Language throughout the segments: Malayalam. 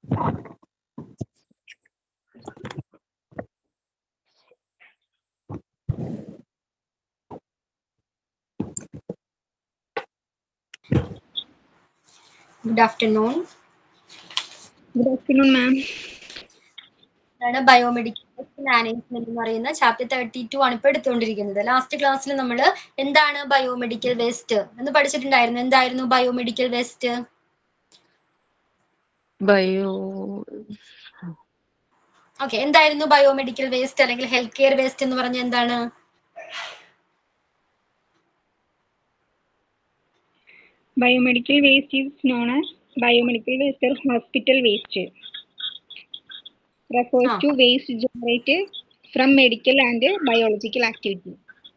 Good afternoon good afternoon ma'am ഇതാണ് ബയോമെഡിക്കൽ മാനേജ്മെന്റ് എന്ന് പറയുന്ന ചാപ്റ്റർ തേർട്ടി ടു ആണ് ഇപ്പൊ എടുത്തുകൊണ്ടിരിക്കുന്നത് ലാസ്റ്റ് ക്ലാസ്സിൽ നമ്മൾ എന്താണ് ബയോമെഡിക്കൽ വേസ്റ്റ് എന്ന് പഠിച്ചിട്ടുണ്ടായിരുന്നു എന്തായിരുന്നു ബയോമെഡിക്കൽ വേസ്റ്റ് ബയോ ഓക്കെ എന്തായിരുന്നു ബയോമെഡിക്കൽ വേസ്റ്റ് അല്ലെങ്കിൽ ഹെൽത്ത് കെയർ വേസ്റ്റ് എന്ന് പറഞ്ഞ എന്താണ് biomedical waste is known as biomedical waste or hospital waste refers Ah. to waste generated from medical and biological activity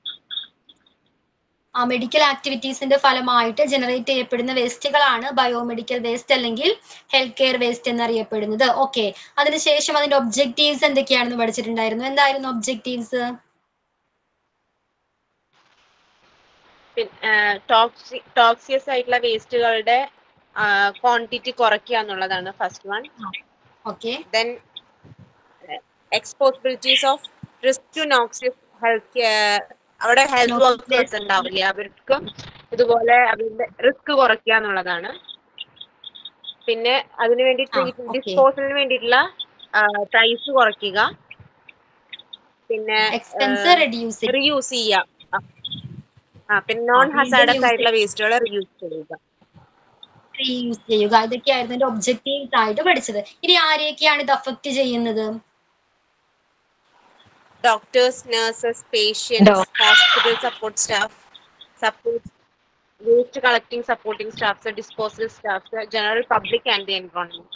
ആ മെഡിക്കൽ ആക്ടിവിറ്റീസിന്റെ ഫലമായിട്ട് ജനറേറ്റ് ചെയ്യപ്പെടുന്ന വേസ്റ്റുകളാണ് ബയോമെഡിക്കൽ വേസ്റ്റ് അല്ലെങ്കിൽ ഹെൽത്ത് കെയർ വേസ്റ്റ് എന്നറിയപ്പെടുന്നത് ഓക്കെ അതിനുശേഷം അതിന്റെ ഒബ്ജക്റ്റീവ്സ് എന്തൊക്കെയാണെന്ന് പഠിച്ചിട്ടുണ്ടായിരുന്നു എന്തായിരുന്നു ഒബ്ജക്റ്റീവ്സ് ടോക്സി ടോക്സിയസ് ആയിട്ടുള്ള വേസ്റ്റുകളുടെ ക്വാണ്ടിറ്റി കുറയ്ക്കുക എന്നുള്ളതാണ് first one okay then possibilities of risk to noxious health അവിടെ ഹെൽത്ത് Noxious വർക്കേഴ്സ് ഉണ്ടാവില്ലേ അവർക്ക് ഇതുപോലെ അവരുടെ റിസ്ക് കുറയ്ക്കുക എന്നുള്ളതാണ് പിന്നെ അതിനു വേണ്ടി ആ, okay. ഡിസ്പോസലിന് വേണ്ടിയിട്ടുള്ള പ്രൈസ് കുറയ്ക്കുക പിന്നെ എക്സ്പെൻസ് റെഡ്യൂസ് റീയൂസ് ചെയ്യുക ആ. ആ പിന്നെ നോൺ ആ, ഹസാഡസ് reuse ആയിട്ടുള്ള വേസ്റ്റുകൾ റീയൂസ് ചെയ്യുക റീയൂസ് ചെയ്യുക ഇതൊക്കെയായിരുന്നു ഇതിന്റെ ഒബ്ജക്റ്റീവ്സ് ആയിട്ട് പഠിച്ചത് ഇനി ആരെയൊക്കെയാണ് ഇത് അഫക്ട് ചെയ്യുന്നത് doctors nurses patients hospital support staff support waste collecting supporting staffs disposal staffs general public and the environment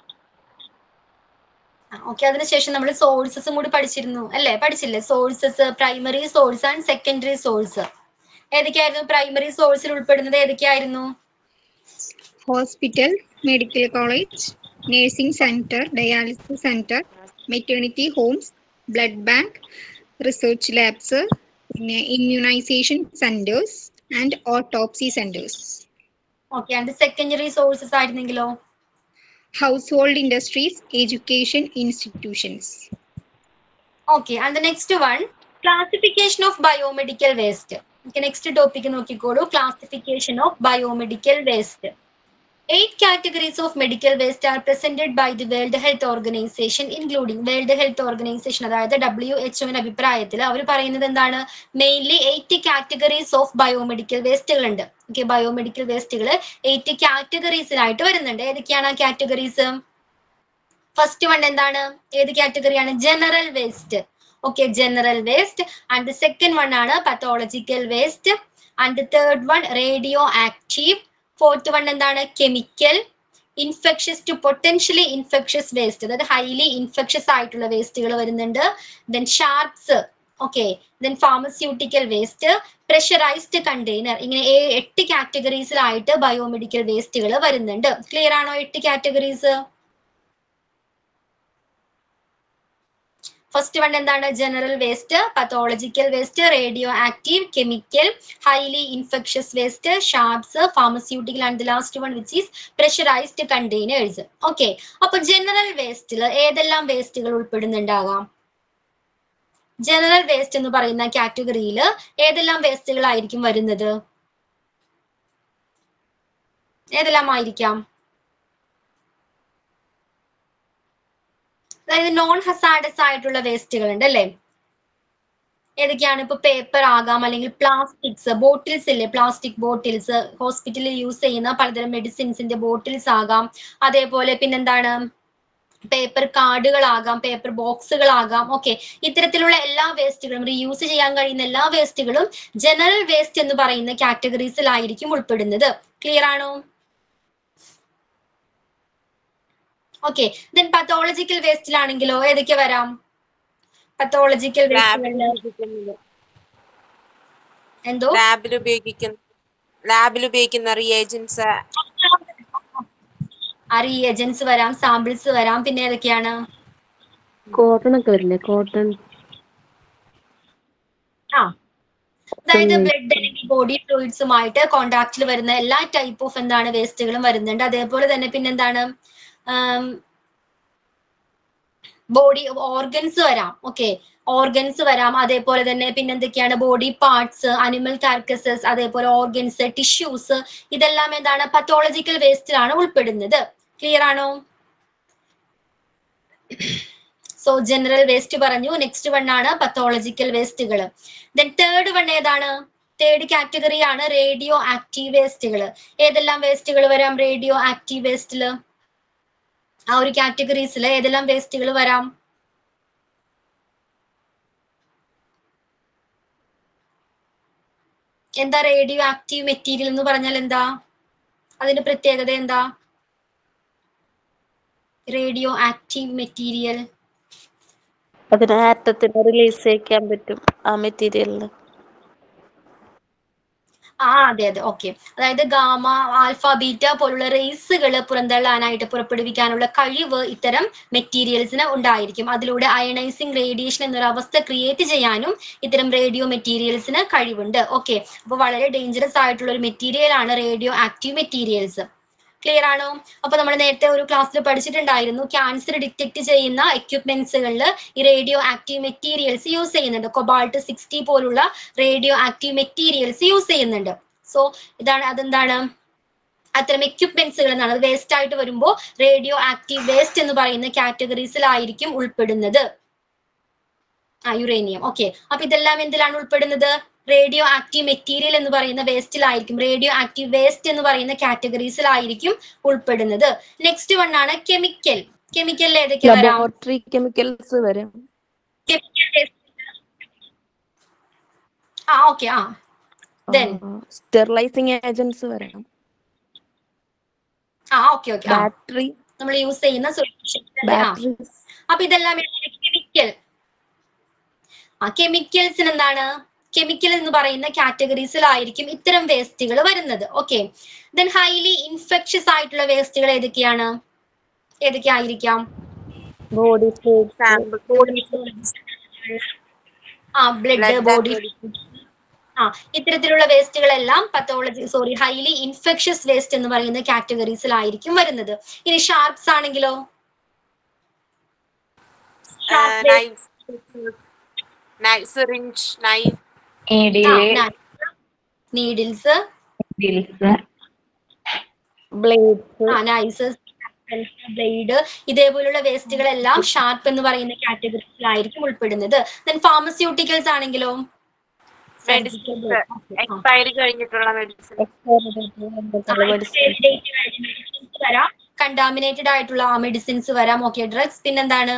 okay അതിനുശേഷം നമ്മൾ സോഴ്സസും കൂടി പഠിച്ചിരുന്നു അല്ലേ പഠിച്ചില്ലേ sources primary source and secondary source ഏതൊക്കെയായിരുന്നു പ്രൈമറി സോഴ്സിൽ ഉൾപ്പെടുന്നത് ഏതൊക്കെയായിരുന്നു hospital medical college nursing center dialysis center maternity homes blood bank research labs പിന്നെ immunization centers and autopsy centers okay and secondary sources ആയിരുന്നെങ്കിലോ household industries education institutions okay and next one classification of biomedical waste okay next topic നോക്കിക്കോളൂ classification of biomedical waste eight categories of medical waste are presented by the World Health Organization including World Health Organization അതായത് ഡബ്ല്യു എച്ച്ഒന്റെ അഭിപ്രായത്തിൽ അവർ പറയുന്നത് എന്താണ് mainly eight categories of biomedical വേസ്റ്റുകൾ ഉണ്ട് ഓക്കെ ബയോമെഡിക്കൽ വേസ്റ്റുകൾ എയ്റ്റ് കാറ്റഗറീസിലായിട്ട് വരുന്നുണ്ട് ഏതൊക്കെയാണ് ആ കാറ്റഗറീസ് ഫസ്റ്റ് വൺ എന്താണ് ഏത് കാറ്റഗറിയാണ് general waste okay general waste and the second one ആണ് pathological waste and the third one radioactive fourth one എന്താണ് chemical infectious to potentially infectious waste അതായത് ഹൈലി ഇൻഫെക്ഷസ് ആയിട്ടുള്ള വേസ്റ്റുകൾ വരുന്നുണ്ട് then sharps okay then pharmaceutical waste pressurized container ഇങ്ങനെ ഏ- എട്ട് കാറ്റഗറീസിലായിട്ട് ബയോമെഡിക്കൽ വേസ്റ്റുകൾ വരുന്നുണ്ട് ക്ലിയർ ആണോ എട്ട് കാറ്റഗറീസ് ഫസ്റ്റ് വൺ എന്താണ് general waste pathological waste radioactive chemical highly infectious waste sharps pharmaceutical and the last one which is pressurized containers okay അപ്പൊ ജനറൽ വേസ്റ്റിൽ ഏതെല്ലാം വേസ്റ്റുകൾ ഉൾപ്പെടുന്നുണ്ടാകാം ജനറൽ വേസ്റ്റ് എന്ന് പറയുന്ന കാറ്റഗറിയിൽ ഏതെല്ലാം വേസ്റ്റുകൾ ആയിരിക്കും വരുന്നത് ഏതെല്ലാം ആയിരിക്കാം അതായത് നോൺ ഹസാഡസ് ആയിട്ടുള്ള വേസ്റ്റുകൾ ഉണ്ട് അല്ലേ ഏതൊക്കെയാണ് ഇപ്പൊ പേപ്പർ ആകാം അല്ലെങ്കിൽ പ്ലാസ്റ്റിക്സ് ബോട്ടിൽസ് ഇല്ലേ പ്ലാസ്റ്റിക് ബോട്ടിൽസ് ഹോസ്പിറ്റലിൽ യൂസ് ചെയ്യുന്ന പലതരം മെഡിസിൻസിന്റെ ബോട്ടിൽസ് ആകാം അതേപോലെ പിന്നെന്താണ് പേപ്പർ കാർഡുകളാകാം പേപ്പർ ബോക്സുകളാകാം ഓക്കെ ഇത്തരത്തിലുള്ള എല്ലാ വേസ്റ്റുകളും റീയൂസ് ചെയ്യാൻ കഴിയുന്ന എല്ലാ വേസ്റ്റുകളും ജനറൽ വേസ്റ്റ് എന്ന് പറയുന്ന കാറ്റഗറീസിലായിരിക്കും ഉൾപ്പെടുന്നത് ക്ലിയർ ആണോ ഓക്കെ ദെൻ പത്തോളജിക്കൽ വേസ്റ്റിലാണെങ്കിലോ ഏതൊക്കെ വരാം പത്തോളജിക്കൽ ലാബിൽ വേസ്റ്റുകളിൽ എന്തോ ലാബിൽ ഉപയോഗിക്കുന്ന ലാബിൽ ഉപയോഗിക്കുന്ന റിയേജൻസ് ആ റിയേജൻസ് വരാം സാമ്പിൾസ് വരാം പിന്നെ ഏതൊക്കെയാണ് കോട്ടൺ ഒക്കെ വരില്ലേ കോട്ടൺ ആ അതായത് ഉം. ബ്ലഡ് അല്ലെങ്കിൽ ബോഡി ഫ്ലൂയിഡ്സുമായിട്ട് കോണ്ടാക്റ്റിൽ വരുന്ന എല്ലാ ടൈപ്പ് ഓഫ് എന്താണ് വേസ്റ്റുകളും വരുന്നുണ്ട് അതേപോലെ തന്നെ പിന്നെന്താണ് ബോഡി ഓർഗൻസ് വരാം ഓക്കെ ഓർഗൻസ് വരാം അതേപോലെ തന്നെ പിന്നെന്തൊക്കെയാണ് ബോഡി പാർട്സ് അനിമൽ കാർക്കസസ് അതേപോലെ ഓർഗൻസ് ടിഷ്യൂസ് ഇതെല്ലാം എന്താണ് പത്തോളജിക്കൽ വേസ്റ്റിലാണ് ഉൾപ്പെടുന്നത് ക്ലിയർ ആണോ സോ ജനറൽ വേസ്റ്റ് പറഞ്ഞു നെക്സ്റ്റ് വൺ ആണ് പത്തോളജിക്കൽ വേസ്റ്റുകൾ ദെൻ തേർഡ് വൺ ഏതാണ് തേർഡ് കാറ്റഗറി ആണ് റേഡിയോ ആക്റ്റീവ് വേസ്റ്റുകൾ ഏതെല്ലാം വേസ്റ്റുകൾ വരാം റേഡിയോ ആക്റ്റീവ് വേസ്റ്റില് ആ ഒരു കാറ്റഗറീസിൽ ഏതെല്ലാം വേസ്റ്റുകൾ വരാം എന്താ റേഡിയോ ആക്റ്റീവ് മെറ്റീരിയൽ എന്ന് പറഞ്ഞാൽ എന്താ അതിന്റെ പ്രത്യേകത എന്താ റേഡിയോ ആക്റ്റീവ് മെറ്റീരിയൽ അതിന് ആറ്റത്തിന് റിലീസ് ചെയ്യിക്കാൻ പറ്റും ആ മെറ്റീരിയലിന് ആ അതെ അതെ ഓക്കെ അതായത് ഗാമ ആൽഫ ബീറ്റ പോലുള്ള റേസുകൾ പുറന്തള്ളാനായിട്ട് പുറപ്പെടുവിക്കാനുള്ള കഴിവ് ഇത്തരം മെറ്റീരിയൽസിന് ഉണ്ടായിരിക്കും അതിലൂടെ അയണൈസിങ് റേഡിയേഷൻ എന്നൊരു അവസ്ഥ ക്രിയേറ്റ് ചെയ്യാനും ഇത്തരം റേഡിയോ മെറ്റീരിയൽസിന് കഴിവുണ്ട് ഓക്കെ അപ്പോൾ വളരെ ഡേഞ്ചറസ് ആയിട്ടുള്ള ഒരു മെറ്റീരിയൽ ആണ് റേഡിയോ ആക്റ്റീവ് മെറ്റീരിയൽസ് ക്ലിയർ ആണോ അപ്പൊ നമ്മൾ നേരത്തെ ഒരു ക്ലാസ്സിൽ പഠിച്ചിട്ടുണ്ടായിരുന്നു ക്യാൻസർ ഡിറ്റക്ട് ചെയ്യുന്ന എക്യുപ്മെന്റ്സുകളിൽ ഈ റേഡിയോ ആക്റ്റീവ് മെറ്റീരിയൽസ് യൂസ് ചെയ്യുന്നുണ്ട് കൊബാൾട്ട് സിക്സ്റ്റി പോലുള്ള റേഡിയോ ആക്റ്റീവ് മെറ്റീരിയൽസ് യൂസ് ചെയ്യുന്നുണ്ട് സോ ഇതാണ് അതെന്താണ് അത്തരം എക്യുപ്മെന്റ്സുകൾ എന്നാണ് വേസ്റ്റ് ആയിട്ട് വരുമ്പോൾ റേഡിയോ ആക്റ്റീവ് വേസ്റ്റ് എന്ന് പറയുന്ന കാറ്റഗറീസിലായിരിക്കും ഉൾപ്പെടുന്നത് ആ യുറേനിയം ഓക്കെ അപ്പൊ ഇതെല്ലാം എന്തിലാണ് ഉൾപ്പെടുന്നത് റേഡിയോ ആക്റ്റീവ് മെറ്റീരിയൽ എന്ന് പറയുന്ന വേസ്റ്റിലായിരിക്കും റേഡിയോ ആക്റ്റീവ് വേസ്റ്റ് എന്ന് പറയുന്ന കാറ്റഗറീസിലായിരിക്കും ഉൾപ്പെടുന്നത് നെക്സ്റ്റ് വൺ ആണ് കെമിക്കൽ കെമിക്കലിൽ ഏതൊക്കെ വരാം ലബോറട്ടറി കെമിക്കൽസ് വരും കെമിക്കൽ വേസ്റ്റ് ആ ഓക്കെ ആ Then? സ്റ്റെറിലൈസിങ് ഏജൻസ് വരാം ആ ഓക്കെ ഓക്കെ ആ ബാറ്ററി നമ്മൾ യൂസ് ചെയ്യുന്ന സൊല്യൂഷൻ ആ ബാറ്ററീസ് അപ്പൊ ഇതെല്ലാം കെമിക്കൽ ആ കെമിക്കൽസിന് എന്താണ് കെമിക്കൽ എന്ന് പറയുന്ന കാറ്റഗറീസിലായിരിക്കും ഇത്തരം വേസ്റ്റുകൾ വരുന്നത് ഓക്കെ ദെൻ ഹൈലി ഇൻഫെക്ഷസ് ആയിട്ടുള്ള വേസ്റ്റുകൾ ഏതൊക്കെയാണ് ഏതൊക്കെ ആയിരിക്കാം ബോഡി സാമ്പിൾ ആ ബ്ലഡ് ബോഡി ആ ഇത്തരത്തിലുള്ള വേസ്റ്റുകളെല്ലാം pathology sorry highly infectious waste എന്ന് പറയുന്ന കാറ്റഗറീസിലായിരിക്കും വരുന്നത് ഇനി ഷാർപ്സ് ആണെങ്കിലോ Sharp waste. Knife knife syringe knife needles blades ആ നൈസസ് ബ്ലേഡ് ഇതേപോലുള്ള വേസ്റ്റുകളെല്ലാം ഷാർപ്പ് എന്ന് പറയുന്ന കാറ്റഗറിയിലായിരിക്കും ഉൾപ്പെടുന്നത് ദെൻ ഫാർമസ്യൂട്ടിക്കൽസ് ആണെങ്കിലോ മെഡിസിൻസ് എക്സ്പയറി കഴിഞ്ഞിട്ടുള്ള മെഡിസിൻ മെഡിസിൻസ് വരാം കണ്ടാമിനേറ്റഡ് ആയിട്ടുള്ള മെഡിസിൻസ് വരാം ഓക്കെ ഡ്രഗ്സ് പിന്നെന്താണ്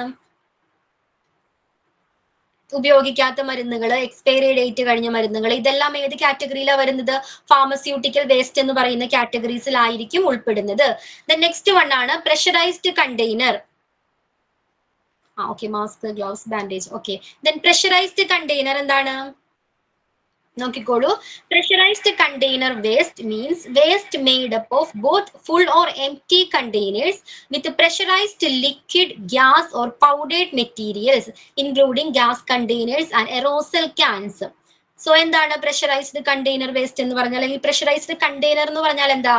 ഉപയോഗിക്കാത്ത മരുന്നുകൾ എക്സ്പയറി ഡേറ്റ് കഴിഞ്ഞ മരുന്നുകൾ ഇതെല്ലാം ഏത് കാറ്റഗറിയിലാണ് വരുന്നത് ഫാർമസ്യൂട്ടിക്കൽ വേസ്റ്റ് എന്ന് പറയുന്ന കാറ്റഗറീസിലായിരിക്കും ഉൾപ്പെടുന്നത് ദ നെക്സ്റ്റ് വൺ ആണ് പ്രഷറൈസ്ഡ് കണ്ടെയ്നർ ആ okay mask gloves bandage okay then pressurised container എന്താണ് നോക്കിക്കോളൂ pressurized container waste means waste made up of both full or empty containers with pressurized liquid gas or powdered materials including gas containers and aerosol cans so എന്താണ് പ്രഷറൈസ്ഡ് കണ്ടെയ്നർ വേസ്റ്റ് എന്ന് പറഞ്ഞാൽ അല്ലെങ്കിൽ പ്രഷറൈസ്ഡ് കണ്ടെയ്നർ എന്ന് പറഞ്ഞാൽ എന്താ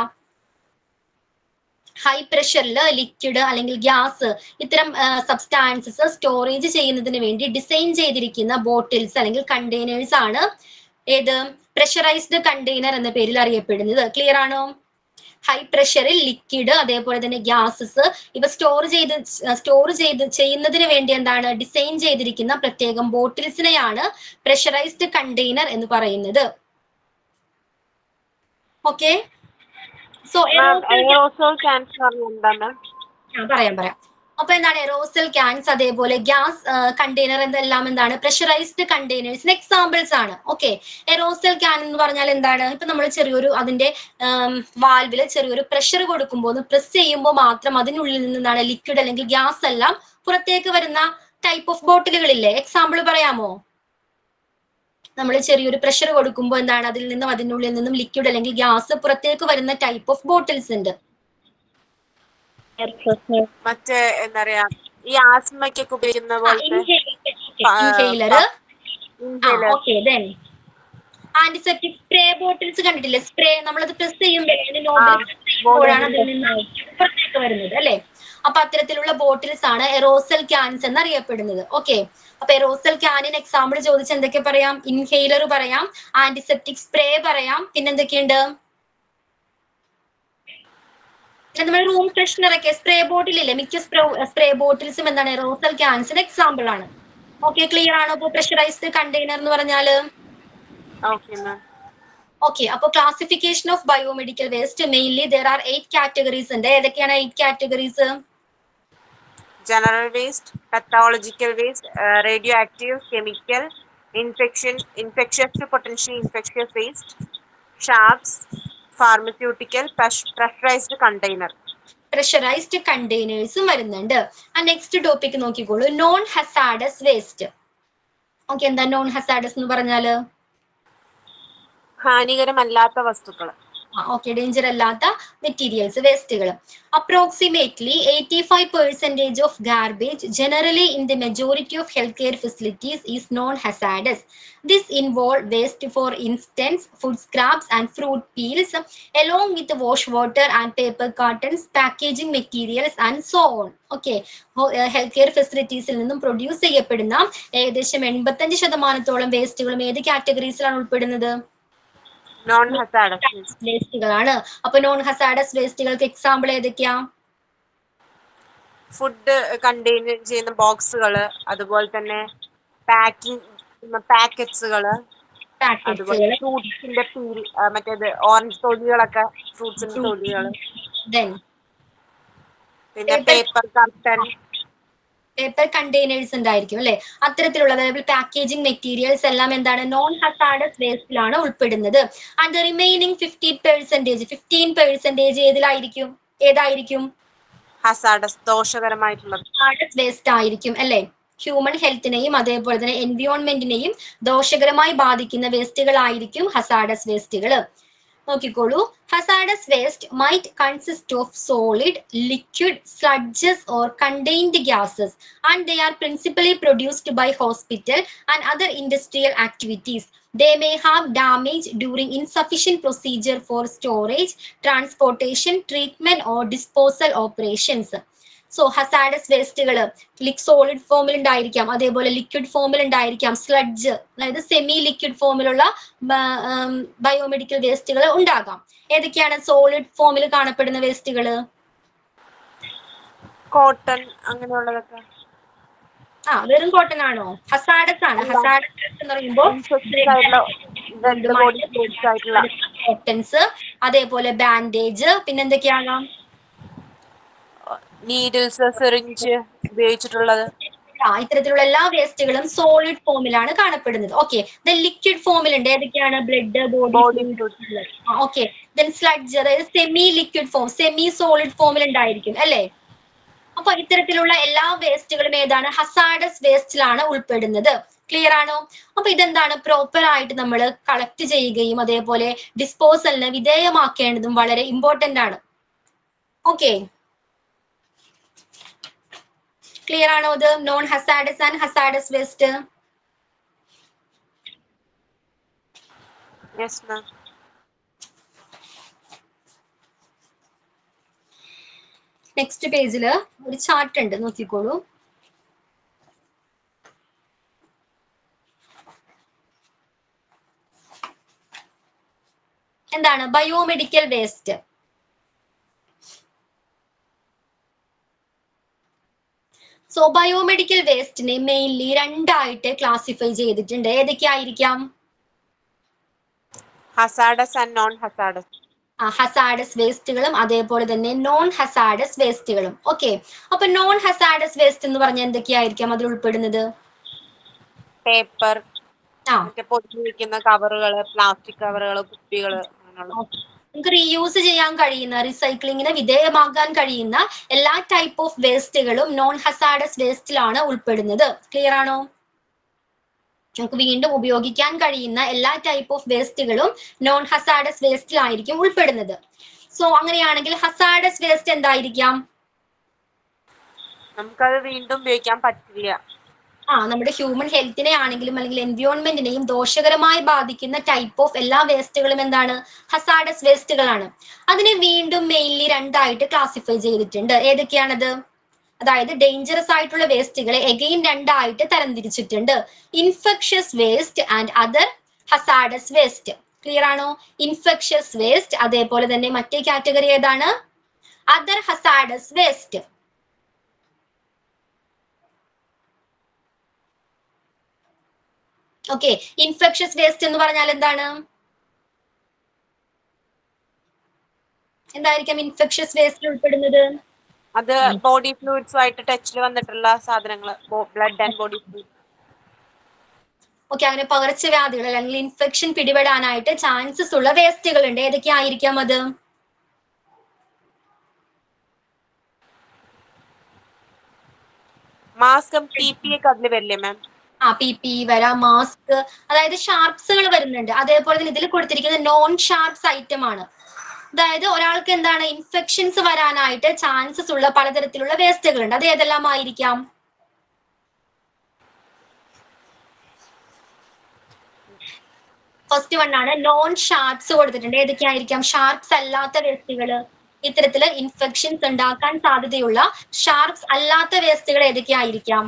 ഹൈ പ്രഷറിൽ ലിക്വിഡ് അല്ലെങ്കിൽ ഗ്യാസ് ഇത്തരം സബ്സ്റ്റാൻസസ് സ്റ്റോറേജ് ചെയ്യുന്നതിന് വേണ്ടി ഡിസൈൻ ചെയ്തിരിക്കുന്ന ബോട്ടിൽസ് അല്ലെങ്കിൽ കണ്ടെയ്നേഴ്സ് ആണ് ഏത് പ്രഷറൈസ്ഡ് കണ്ടെയ്നർ എന്ന പേരിൽ അറിയപ്പെടുന്നത് ക്ലിയർ ആണോ ഹൈ പ്രഷറിൽ ലിക്വിഡ് അതേപോലെ തന്നെ ഗ്യാസസ് ഇവ സ്റ്റോർ ചെയ്ത് സ്റ്റോർ ചെയ്ത് ചെയ്യുന്നതിന് വേണ്ടി എന്താണ് ഡിസൈൻ ചെയ്തിരിക്കുന്ന പ്രത്യേകം ബോട്ടിൽസിനെയാണ് പ്രഷറൈസ്ഡ് കണ്ടെയ്നർ എന്ന് പറയുന്നത് ഓക്കെ സോ എയറോസോൾ ക്യാൻസർ എന്താണ് പറയാം പറയാം അപ്പൊ എന്താണ് എറോസൽ ക്യാൻസ് അതേപോലെ ഗ്യാസ് കണ്ടെയ്നർ എന്തെല്ലാം എന്താണ് പ്രഷറൈസ്ഡ് കണ്ടെയ്നേഴ്സിന് എക്സാമ്പിൾസ് ആണ് ഓക്കെ എറോസൽ ക്യാൻ എന്ന് പറഞ്ഞാൽ എന്താണ് ഇപ്പൊ നമ്മൾ ചെറിയൊരു അതിന്റെ വാൽവില് ചെറിയൊരു പ്രഷർ കൊടുക്കുമ്പോൾ ഒന്ന് പ്രസ് ചെയ്യുമ്പോൾ മാത്രം അതിനുള്ളിൽ നിന്നാണ് ലിക്വിഡ് അല്ലെങ്കിൽ ഗ്യാസ് എല്ലാം പുറത്തേക്ക് വരുന്ന ടൈപ്പ് ഓഫ് ബോട്ടിലുകളില്ലേ എക്സാമ്പിൾ പറയാമോ നമ്മൾ ചെറിയൊരു പ്രഷർ കൊടുക്കുമ്പോൾ എന്താണ് അതിൽ നിന്നും അതിനുള്ളിൽ നിന്നും ലിക്വിഡ് അല്ലെങ്കിൽ ഗ്യാസ് പുറത്തേക്ക് വരുന്ന ടൈപ്പ് ഓഫ് ബോട്ടിൽസ് ഉണ്ട് മറ്റേ എന്താ പറയാ ഈ ആസ്മയ്ക്കൊക്കെ ഉപയോഗിക്കുന്ന പോലത്തെ inhaler inhaler. Okay then antiseptic spray bottles കണ്ടിട്ടില്ലേ സ്പ്രേ നമ്മളത് പ്രസ് ചെയ്യുമ്പോഴാണ് അതിൽ നിന്ന് പുറത്തേക്ക് വരുന്നത് അല്ലെ അപ്പൊ അത്തരത്തിലുള്ള ബോട്ടിൽസ് ആണ് എറോസൽ ക്യാൻസ് എന്ന് അറിയപ്പെടുന്നത് ഓക്കെ അപ്പൊ എറോസൽ ക്യാനിന് എക്സാമ്പിൾ ചോദിച്ച് എന്തൊക്കെ പറയാം ഇൻഹെയിലർ പറയാം ആന്റിസെപ്റ്റിക് സ്പ്രേ പറയാം പിന്നെന്തൊക്കെയുണ്ട് പിന്നെ നമ്മുടെ റൂം ഫ്രഷ്നർ ഒക്കെ സ്പ്രേ ബോട്ടിൽ ഇല്ലേ മിക്ക സ്പ്രേ ബോട്ടിൽസും എന്താണ് എറോസൽ ക്യാൻസിന് എക്സാമ്പിൾ ആണ് ഓക്കെ ക്ലിയർ ആണോ ഇപ്പൊ പ്രഷറൈസ്ഡ് കണ്ടെയ്നർ എന്ന് പറഞ്ഞാല് ഓക്കെ മാം ഓക്കെ അപ്പൊ classification of biomedical waste mainly there are eight categories ഉണ്ട് ഏതൊക്കെയാണ് eight categories general waste, pathological waste, uh, radioactive, chemical, infection, infectious to potentially infectious waste, sharps, pharmaceutical, pres- pressurized container. Pressurized കണ്ടെയ്നേഴ്സും വരുന്നുണ്ട് ആ നെക്സ്റ്റ് ടോപ്പിക് നോക്കിക്കോളൂ നോൺ ഹസാഡസ് വേസ്റ്റ് ഓക്കെ എന്താ നോൺ ഹസാഡസ് എന്ന് പറഞ്ഞാല് ഹാനികരമല്ലാത്ത വസ്തുക്കൾ ഓക്കെ ഡേഞ്ചർ അല്ലാത്ത മെറ്റീരിയൽസ് വേസ്റ്റുകൾ approximately eighty five percentage of garbage generally in the majority of health care facilities is non hazardous this involve waste for instance food scraps and fruit peels along with wash water and paper cartons, packaging materials and so on. Okay health care ഫെസിലിറ്റീസിൽ നിന്നും പ്രൊഡ്യൂസ് ചെയ്യപ്പെടുന്ന ഏകദേശം എൺപത്തഞ്ച് ശതമാനത്തോളം വേസ്റ്റുകളും ഏത് കാറ്റഗറീസിലാണ് ഉൾപ്പെടുന്നത് നോൺ ഹസാഡസ് വേസ്റ്റ് വേസ്റ്റുകളാണ് അപ്പൊ നോൺ ഹസാഡസ് വേസ്റ്റുകൾക്ക് എക്സാമ്പിൾ ഏതൊക്കെയാ ഫുഡ് കണ്ടെയ്ൻ ചെയ്യുന്ന ബോക്സുകൾ അതുപോലെ തന്നെ പാക്കിംഗ് പാക്കറ്റ്സുകൾ അതുപോലെ പാക്കറ്റ്സുകൾ ഫ്രൂട്ട്സിന്റെ പീൽ മറ്റേത് ഓറഞ്ച് തൊലികളൊക്കെ ഫ്രൂട്ട്സിന്റെ തൊലികൾ ദെൻ പിന്നെ Paper- paper curtain paper containers ഉണ്ടായിരിക്കും അല്ലെ അത്തരത്തിലുള്ള അതായത് പാക്കേജിംഗ് മെറ്റീരിയൽസ് എല്ലാം എന്താണ് നോൺ ഹസാഡസ് വേസ്റ്റിലാണ് ഉൾപ്പെടുന്നത് and the remaining fifteen percentage fifteen percentage ഏതിലായിരിക്കും ഏതായിരിക്കും ഹസാഡസ് ദോഷകരമായിട്ടുള്ളത് ഹസാഡസ് വേസ്റ്റ് ആയിരിക്കും അല്ലെ ഹ്യൂമൻ ഹെൽത്തിനെയും അതേപോലെ തന്നെ എൻവിയോൺമെന്റിനെയും ദോഷകരമായി ബാധിക്കുന്ന വേസ്റ്റുകളായിരിക്കും ഹസാഡസ് വേസ്റ്റുകൾ നോക്കിക്കോളൂ hazardous waste might consist of solid liquid sludges or contained gases and they are principally produced by hospital and other industrial activities they may have damage during insufficient procedure for storage transportation treatment or disposal operations so hazardous വേസ്റ്റുകൾ ലിക് സോളിഡ് ഫോമിൽ ഉണ്ടായിരിക്കാം അതേപോലെ ലിക്വിഡ് ഫോമിൽ ഉണ്ടായിരിക്കാം സ്ലഡ്ജ് അതായത് സെമി ലിക്വിഡ് ഫോമിലുള്ള ബയോമെഡിക്കൽ വേസ്റ്റുകൾ ഉണ്ടാകാം ഏതൊക്കെയാണ് സോളിഡ് ഫോമിൽ കാണപ്പെടുന്ന വേസ്റ്റുകൾ കോട്ടൺ അങ്ങനെയുള്ളതൊക്കെ ആ വെറും കോട്ടൺ ആണോ ഹസാഡസ് ആണ് ഹസാഡസ് എന്ന് പറയുമ്പോൾ ഇൻഫെക്റ്റഡ് ആയിട്ടുള്ള ഡെഡ് ബോഡി ഫ്ലൂയിഡ്സ് ആയിട്ടുള്ള കോട്ടൺസ് അതേപോലെ ബാൻഡേജ് പിന്നെന്തൊക്കെയാകാം നീഡിൽസ് സിറിഞ്ച് ഉപയോഗിച്ചിട്ടുള്ളത് ആ ഇത്തരത്തിലുള്ള എല്ലാ വേസ്റ്റുകളും സോളിഡ് ഫോമിലാണ് കാണപ്പെടുന്നത് ഓക്കെ ദെൻ ലിക്വിഡ് ഫോമിലുണ്ട് ഏതൊക്കെയാണ് blood body body fluids okay then sludge അതായത് semi liquid form semi solid ഫോമിൽ ഉണ്ടായിരിക്കും അല്ലേ അപ്പൊ ഇത്തരത്തിലുള്ള എല്ലാ വേസ്റ്റുകളും ഏതാണ് ഹസാഡസ് വേസ്റ്റിലാണ് ഉൾപ്പെടുന്നത് ക്ലിയർ ആണോ അപ്പൊ ഇതെന്താണ് പ്രോപ്പർ ആയിട്ട് നമ്മൾ കളക്ട് ചെയ്യുകയും അതേപോലെ ഡിസ്പോസലിന് വിധേയമാക്കേണ്ടതും വളരെ ഇമ്പോർട്ടന്റ് ആണ് ഓക്കെ ക്ലിയർ ആണോ ഇത് non hazardous and hazardous waste yes ma'am next പേജിൽ ഒരു ചാർട്ട് ഉണ്ട് നോക്കിക്കോളൂ എന്താണ് ബയോമെഡിക്കൽ വേസ്റ്റ് സോ ബയോമെഡിക്കൽ വേസ്റ്റിനെ മെയിൻലി രണ്ടായിട്ട് ക്ലാസിഫൈ ചെയ്തിട്ടുണ്ട് ഏതൊക്കെയായിരിക്കാം hazardous and non hazardous hazardous വേസ്റ്റുകളും അതേപോലെ തന്നെ നോൺ ഹസാഡസ് വേസ്റ്റുകളും ഓക്കെ അപ്പൊ നോൺ ഹസാഡസ് വേസ്റ്റ് എന്ന് പറഞ്ഞാൽ എന്തൊക്കെയായിരിക്കാം അതിൽ ഉൾപ്പെടുന്നത് പേപ്പർ ആ മറ്റേ പൊതിഞ്ഞു വെക്കുന്ന കവറുകള് പ്ലാസ്റ്റിക് കവറുകള് കുപ്പികള് അങ്ങനെയുള്ള നമുക്ക് റീയൂസ് ചെയ്യാൻ കഴിയുന്ന റീസൈക്ലിങ്ങിന് വിധേയമാകാൻ കഴിയുന്ന എല്ലാ ടൈപ്പ് ഓഫ് വേസ്റ്റുകളും നോൺ ഹസാഡസ് വേസ്റ്റിലാണ് ഉൾപ്പെടുന്നത് ക്ലിയർ ആണോ നമുക്ക് വീണ്ടും ഉപയോഗിക്കാൻ കഴിയുന്ന എല്ലാ ടൈപ്പ് ഓഫ് വേസ്റ്റുകളും നോൺ ഹസാഡസ് വേസ്റ്റിലായിരിക്കും ഉൾപ്പെടുന്നത് സോ അങ്ങനെയാണെങ്കിൽ ഹസാഡസ് വേസ്റ്റ് എന്തായിരിക്കാം നമുക്കത് വീണ്ടും ഉപയോഗിക്കാൻ പറ്റില്ല ആ നമ്മുടെ ഹ്യൂമൻ ഹെൽത്തിനെ ആണെങ്കിലും അല്ലെങ്കിൽ എൻവിയോൺമെന്റിനെയും ദോഷകരമായി ബാധിക്കുന്ന ടൈപ്പ് ഓഫ് എല്ലാ വേസ്റ്റുകളും എന്താണ് ഹസാഡസ് വേസ്റ്റുകളാണ് അതിനെ വീണ്ടും മെയിൻലി രണ്ടായിട്ട് ക്ലാസിഫൈ ചെയ്തിട്ടുണ്ട് ഏതൊക്കെയാണത് അതായത് ഡേഞ്ചറസ് ആയിട്ടുള്ള വേസ്റ്റുകളെ എഗെയിൻ രണ്ടായിട്ട് തരംതിരിച്ചിട്ടുണ്ട് infectious waste and other hazardous waste clear ആണോ ഇൻഫെക്ഷസ് വേസ്റ്റ് അതേപോലെ തന്നെ മറ്റേ കാറ്റഗറി ഏതാണ് other hazardous waste okay infectious waste എന്ന് പറഞ്ഞാൽ എന്താണ് എന്തായിരിക്കാം ഇൻഫെക്ഷസ് വേസ്റ്റിൽ ഉൾപ്പെടുന്നത് അത് ബോഡി ഫ്ലൂയിഡ്സുമായിട്ട് ടച്ചിൽ വന്നിട്ടുള്ള സാധനങ്ങൾ blood and body fluid okay അങ്ങനെ പകർച്ചവ്യാധികൾ അല്ലെങ്കിൽ ഇൻഫെക്ഷൻ പിടിപെടാനായിട്ട് ചാൻസസ് ഉള്ള വേസ്റ്റുകൾ ഉണ്ട് ഏതൊക്കെ ആയിരിക്കാം അത് മാസ്കും പി പി ഒക്കെ അതിൽ വരില്ലേ മാം ആ പി പി വരാം മാസ്ക് അതായത് ഷാർപ്സുകൾ വരുന്നുണ്ട് അതേപോലെ തന്നെ ഇതിൽ കൊടുത്തിരിക്കുന്നത് നോൺ ഷാർപ്സ് ഐറ്റം ആണ് അതായത് ഒരാൾക്ക് എന്താണ് ഇൻഫെക്ഷൻസ് വരാനായിട്ട് ചാൻസസ് ഉള്ള പലതരത്തിലുള്ള വേസ്റ്റുകൾ ഉണ്ട് അത് ഏതെല്ലാം ആയിരിക്കാം ഫസ്റ്റ് വൺ ആണ് നോൺ ഷാർപ്സ് കൊടുത്തിട്ടുണ്ട് ഏതൊക്കെയായിരിക്കാം ഷാർപ്സ് അല്ലാത്ത വേസ്റ്റുകൾ ഇത്തരത്തില് ഇൻഫെക്ഷൻസ് ഉണ്ടാക്കാൻ സാധ്യതയുള്ള ഷാർപ്സ് അല്ലാത്ത വേസ്റ്റുകൾ ഏതൊക്കെയായിരിക്കാം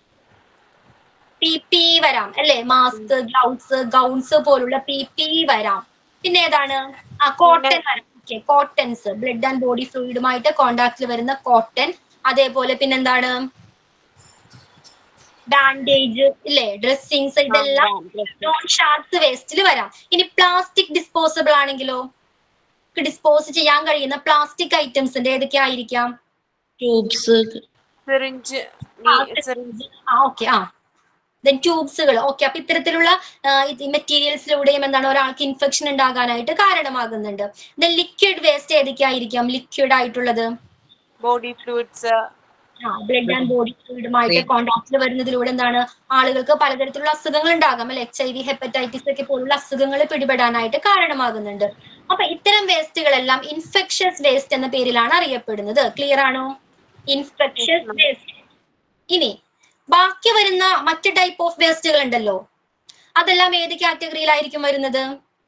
പി പി വരാം അല്ലെ മാസ്ക് ഗ്ലൗസ് ഗൗൺസ് പോലുള്ള പി പി വരാം പിന്നെ ഏതാണ് ആ കോട്ടൺ വരാം okay cottons blood and body ഫ്ലൂയിഡുമായിട്ട് കോണ്ടാക്റ്റിൽ വരുന്ന കോട്ടൺ അതേപോലെ പിന്നെന്താണ് ബാൻഡേജ് ഇല്ലേ ഡ്രസ്സിങ്സ് ഇതെല്ലാം നോൺ ഷാർപ്സ് വേസ്റ്റിൽ വരാം ഇനി പ്ലാസ്റ്റിക് ഡിസ്പോസിബിൾ ആണെങ്കിലോ ഡിസ്പോസ് ചെയ്യാൻ കഴിയുന്ന പ്ലാസ്റ്റിക് ഐറ്റംസിന്റെ ഏതൊക്കെ ആയിരിക്കാം ട്യൂബ്സ് സിറിഞ്ച് സിറിഞ്ച് ആ ഓക്കെ ആ ദെൻ ട്യൂബ്സുകൾ ഓക്കെ അപ്പൊ ഇത്തരത്തിലുള്ള മെറ്റീരിയൽസിലൂടെയും എന്താണ് ഒരാൾക്ക് ഇൻഫെക്ഷൻ ഉണ്ടാകാനായിട്ട് കാരണമാകുന്നുണ്ട് ദെൻ ലിക്വിഡ് വേസ്റ്റ് ഏതൊക്കെ ആയിരിക്കാം ലിക്വിഡ് ആയിട്ടുള്ളത് body fluids blood and body ഫ്ലൂയിഡുമായിട്ട് കോണ്ടാക്റ്റിൽ വരുന്നതിലൂടെ എന്താണ് ആളുകൾക്ക് പലതരത്തിലുള്ള അസുഖങ്ങൾ ഉണ്ടാകാം അല്ലെ എച്ച് ഐ വി ഹെപ്പറ്റൈറ്റിസ് ഒക്കെ പോലുള്ള അസുഖങ്ങൾ പിടിപെടാനായിട്ട് കാരണമാകുന്നുണ്ട് അപ്പൊ ഇത്തരം വേസ്റ്റുകളെല്ലാം ഇൻഫെക്ഷസ് വേസ്റ്റ് എന്ന പേരിലാണ് അറിയപ്പെടുന്നത് ക്ലിയർ ആണോ ഇൻഫെക്ഷസ് വേസ്റ്റ് ഇനി ബാക്കി വരുന്ന മറ്റ് ടൈപ്പ് ഓഫ് വേസ്റ്റുകൾ ഉണ്ടല്ലോ അതെല്ലാം ഏത് കാറ്റഗറിയിലായിരിക്കും വരുന്നത്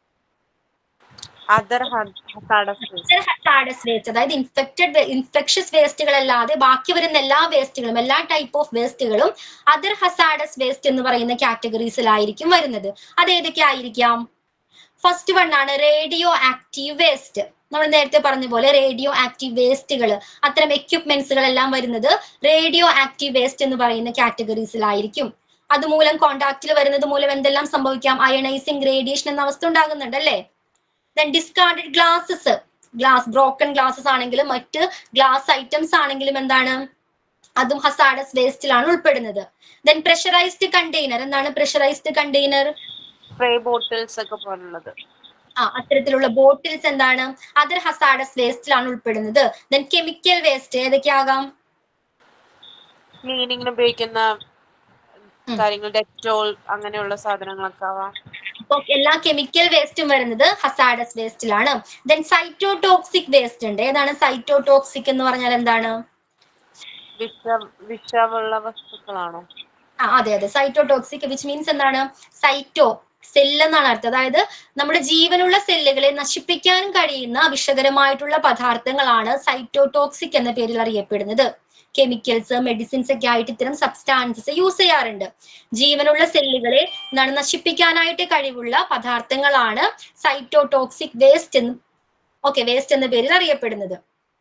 അതർ ഹസാഡസ് ഹസാഡസ് വേസ്റ്റ് അതായത് ഇൻഫെക്റ്റഡ് ഇൻഫെക്ഷസ് വേസ്റ്റുകൾ അല്ലാതെ ബാക്കി വരുന്ന എല്ലാ വേസ്റ്റുകളും എല്ലാ ടൈപ്പ് ഓഫ് വേസ്റ്റുകളും അതർ ഹസാഡസ് വേസ്റ്റ് എന്ന് പറയുന്ന കാറ്റഗറീസിലായിരിക്കും വരുന്നത് അത് ഏതൊക്കെ ആയിരിക്കാം ഫസ്റ്റ് വൺ ആണ് റേഡിയോ ആക്റ്റീവ് വേസ്റ്റ് നമ്മൾ നേരത്തെ പറഞ്ഞ പോലെ റേഡിയോ ആക്റ്റീവ് വേസ്റ്റുകൾ അത്തരം എക്യുപ്മെന്റ്സുകളെല്ലാം വരുന്നത് റേഡിയോ ആക്റ്റീവ് വേസ്റ്റ് എന്ന് പറയുന്ന കാറ്റഗറീസിലായിരിക്കും അതുമൂലം കോണ്ടാക്റ്റിൽ വരുന്നത് മൂലം എന്തെല്ലാം സംഭവിക്കാം അയണൈസിങ് റേഡിയേഷൻ എന്ന അവസ്ഥ ഉണ്ടാകുന്നുണ്ട് അല്ലേ then discarded glasses glass broken glasses ആണെങ്കിലും മറ്റ് ഗ്ലാസ് ഐറ്റംസ് ആണെങ്കിലും എന്താണ് അതും ഹസാഡസ് വേസ്റ്റിലാണ് ഉൾപ്പെടുന്നത് ദെൻ പ്രഷറൈസ്ഡ് കണ്ടെയ്നർ എന്താണ് പ്രഷറൈസ്ഡ് കണ്ടെയ്നർ സ്പ്രേ ബോട്ടിൽസ് ഒക്കെ പോലുള്ളത് ആ അത്തരത്തിലുള്ള ബോട്ടിൽസ് എന്താണ് അതർ ഹസാഡസ് വേസ്റ്റിലാണ് ഉൾപ്പെടുന്നത് ദെൻ കെമിക്കൽ വേസ്റ്റ് ഏതൊക്കെയാകാം ക്ലീനിങ്ങിന് ഉപയോഗിക്കുന്ന കാര്യങ്ങൾ ഡെറ്റോൾ അങ്ങനെയുള്ള സാധനങ്ങളൊക്കെ ആവാം അപ്പൊ എല്ലാ കെമിക്കൽ വേസ്റ്റും വരുന്നത് ഹസാഡസ് വേസ്റ്റിലാണ് ദെൻ സൈറ്റോടോക്സിക് വേസ്റ്റ് ഉണ്ട് ഏതാണ് സൈറ്റോടോക്സിക് എന്ന് പറഞ്ഞാൽ എന്താണ് വിഷ വിഷമുള്ള വസ്തുക്കളാണോ ആ അതെ അതെ സൈറ്റോടോക്സിക് വിച്ച് മീൻസ് എന്താണ് സൈറ്റോ സെല്ല് എന്നാണ് അർത്ഥം അതായത് നമ്മുടെ ജീവനുള്ള സെല്ലുകളെ നശിപ്പിക്കാൻ കഴിയുന്ന വിഷകരമായിട്ടുള്ള പദാർത്ഥങ്ങളാണ് സൈറ്റോടോക്സിക് എന്ന പേരിൽ അറിയപ്പെടുന്നത് കെമിക്കൽസ് മെഡിസിൻസ് ഒക്കെ ആയിട്ട് ഇത്തരം സബ്സ്റ്റാൻസസ് യൂസ് ചെയ്യാറുണ്ട് ജീവനുള്ള സെല്ലുകളെ എന്താണ് നശിപ്പിക്കാനായിട്ട് കഴിവുള്ള പദാർത്ഥങ്ങളാണ് സൈറ്റോടോക്സിക് വേസ്റ്റ് എന്ന് ഓക്കെ വേസ്റ്റ് എന്ന പേരിൽ അറിയപ്പെടുന്നത്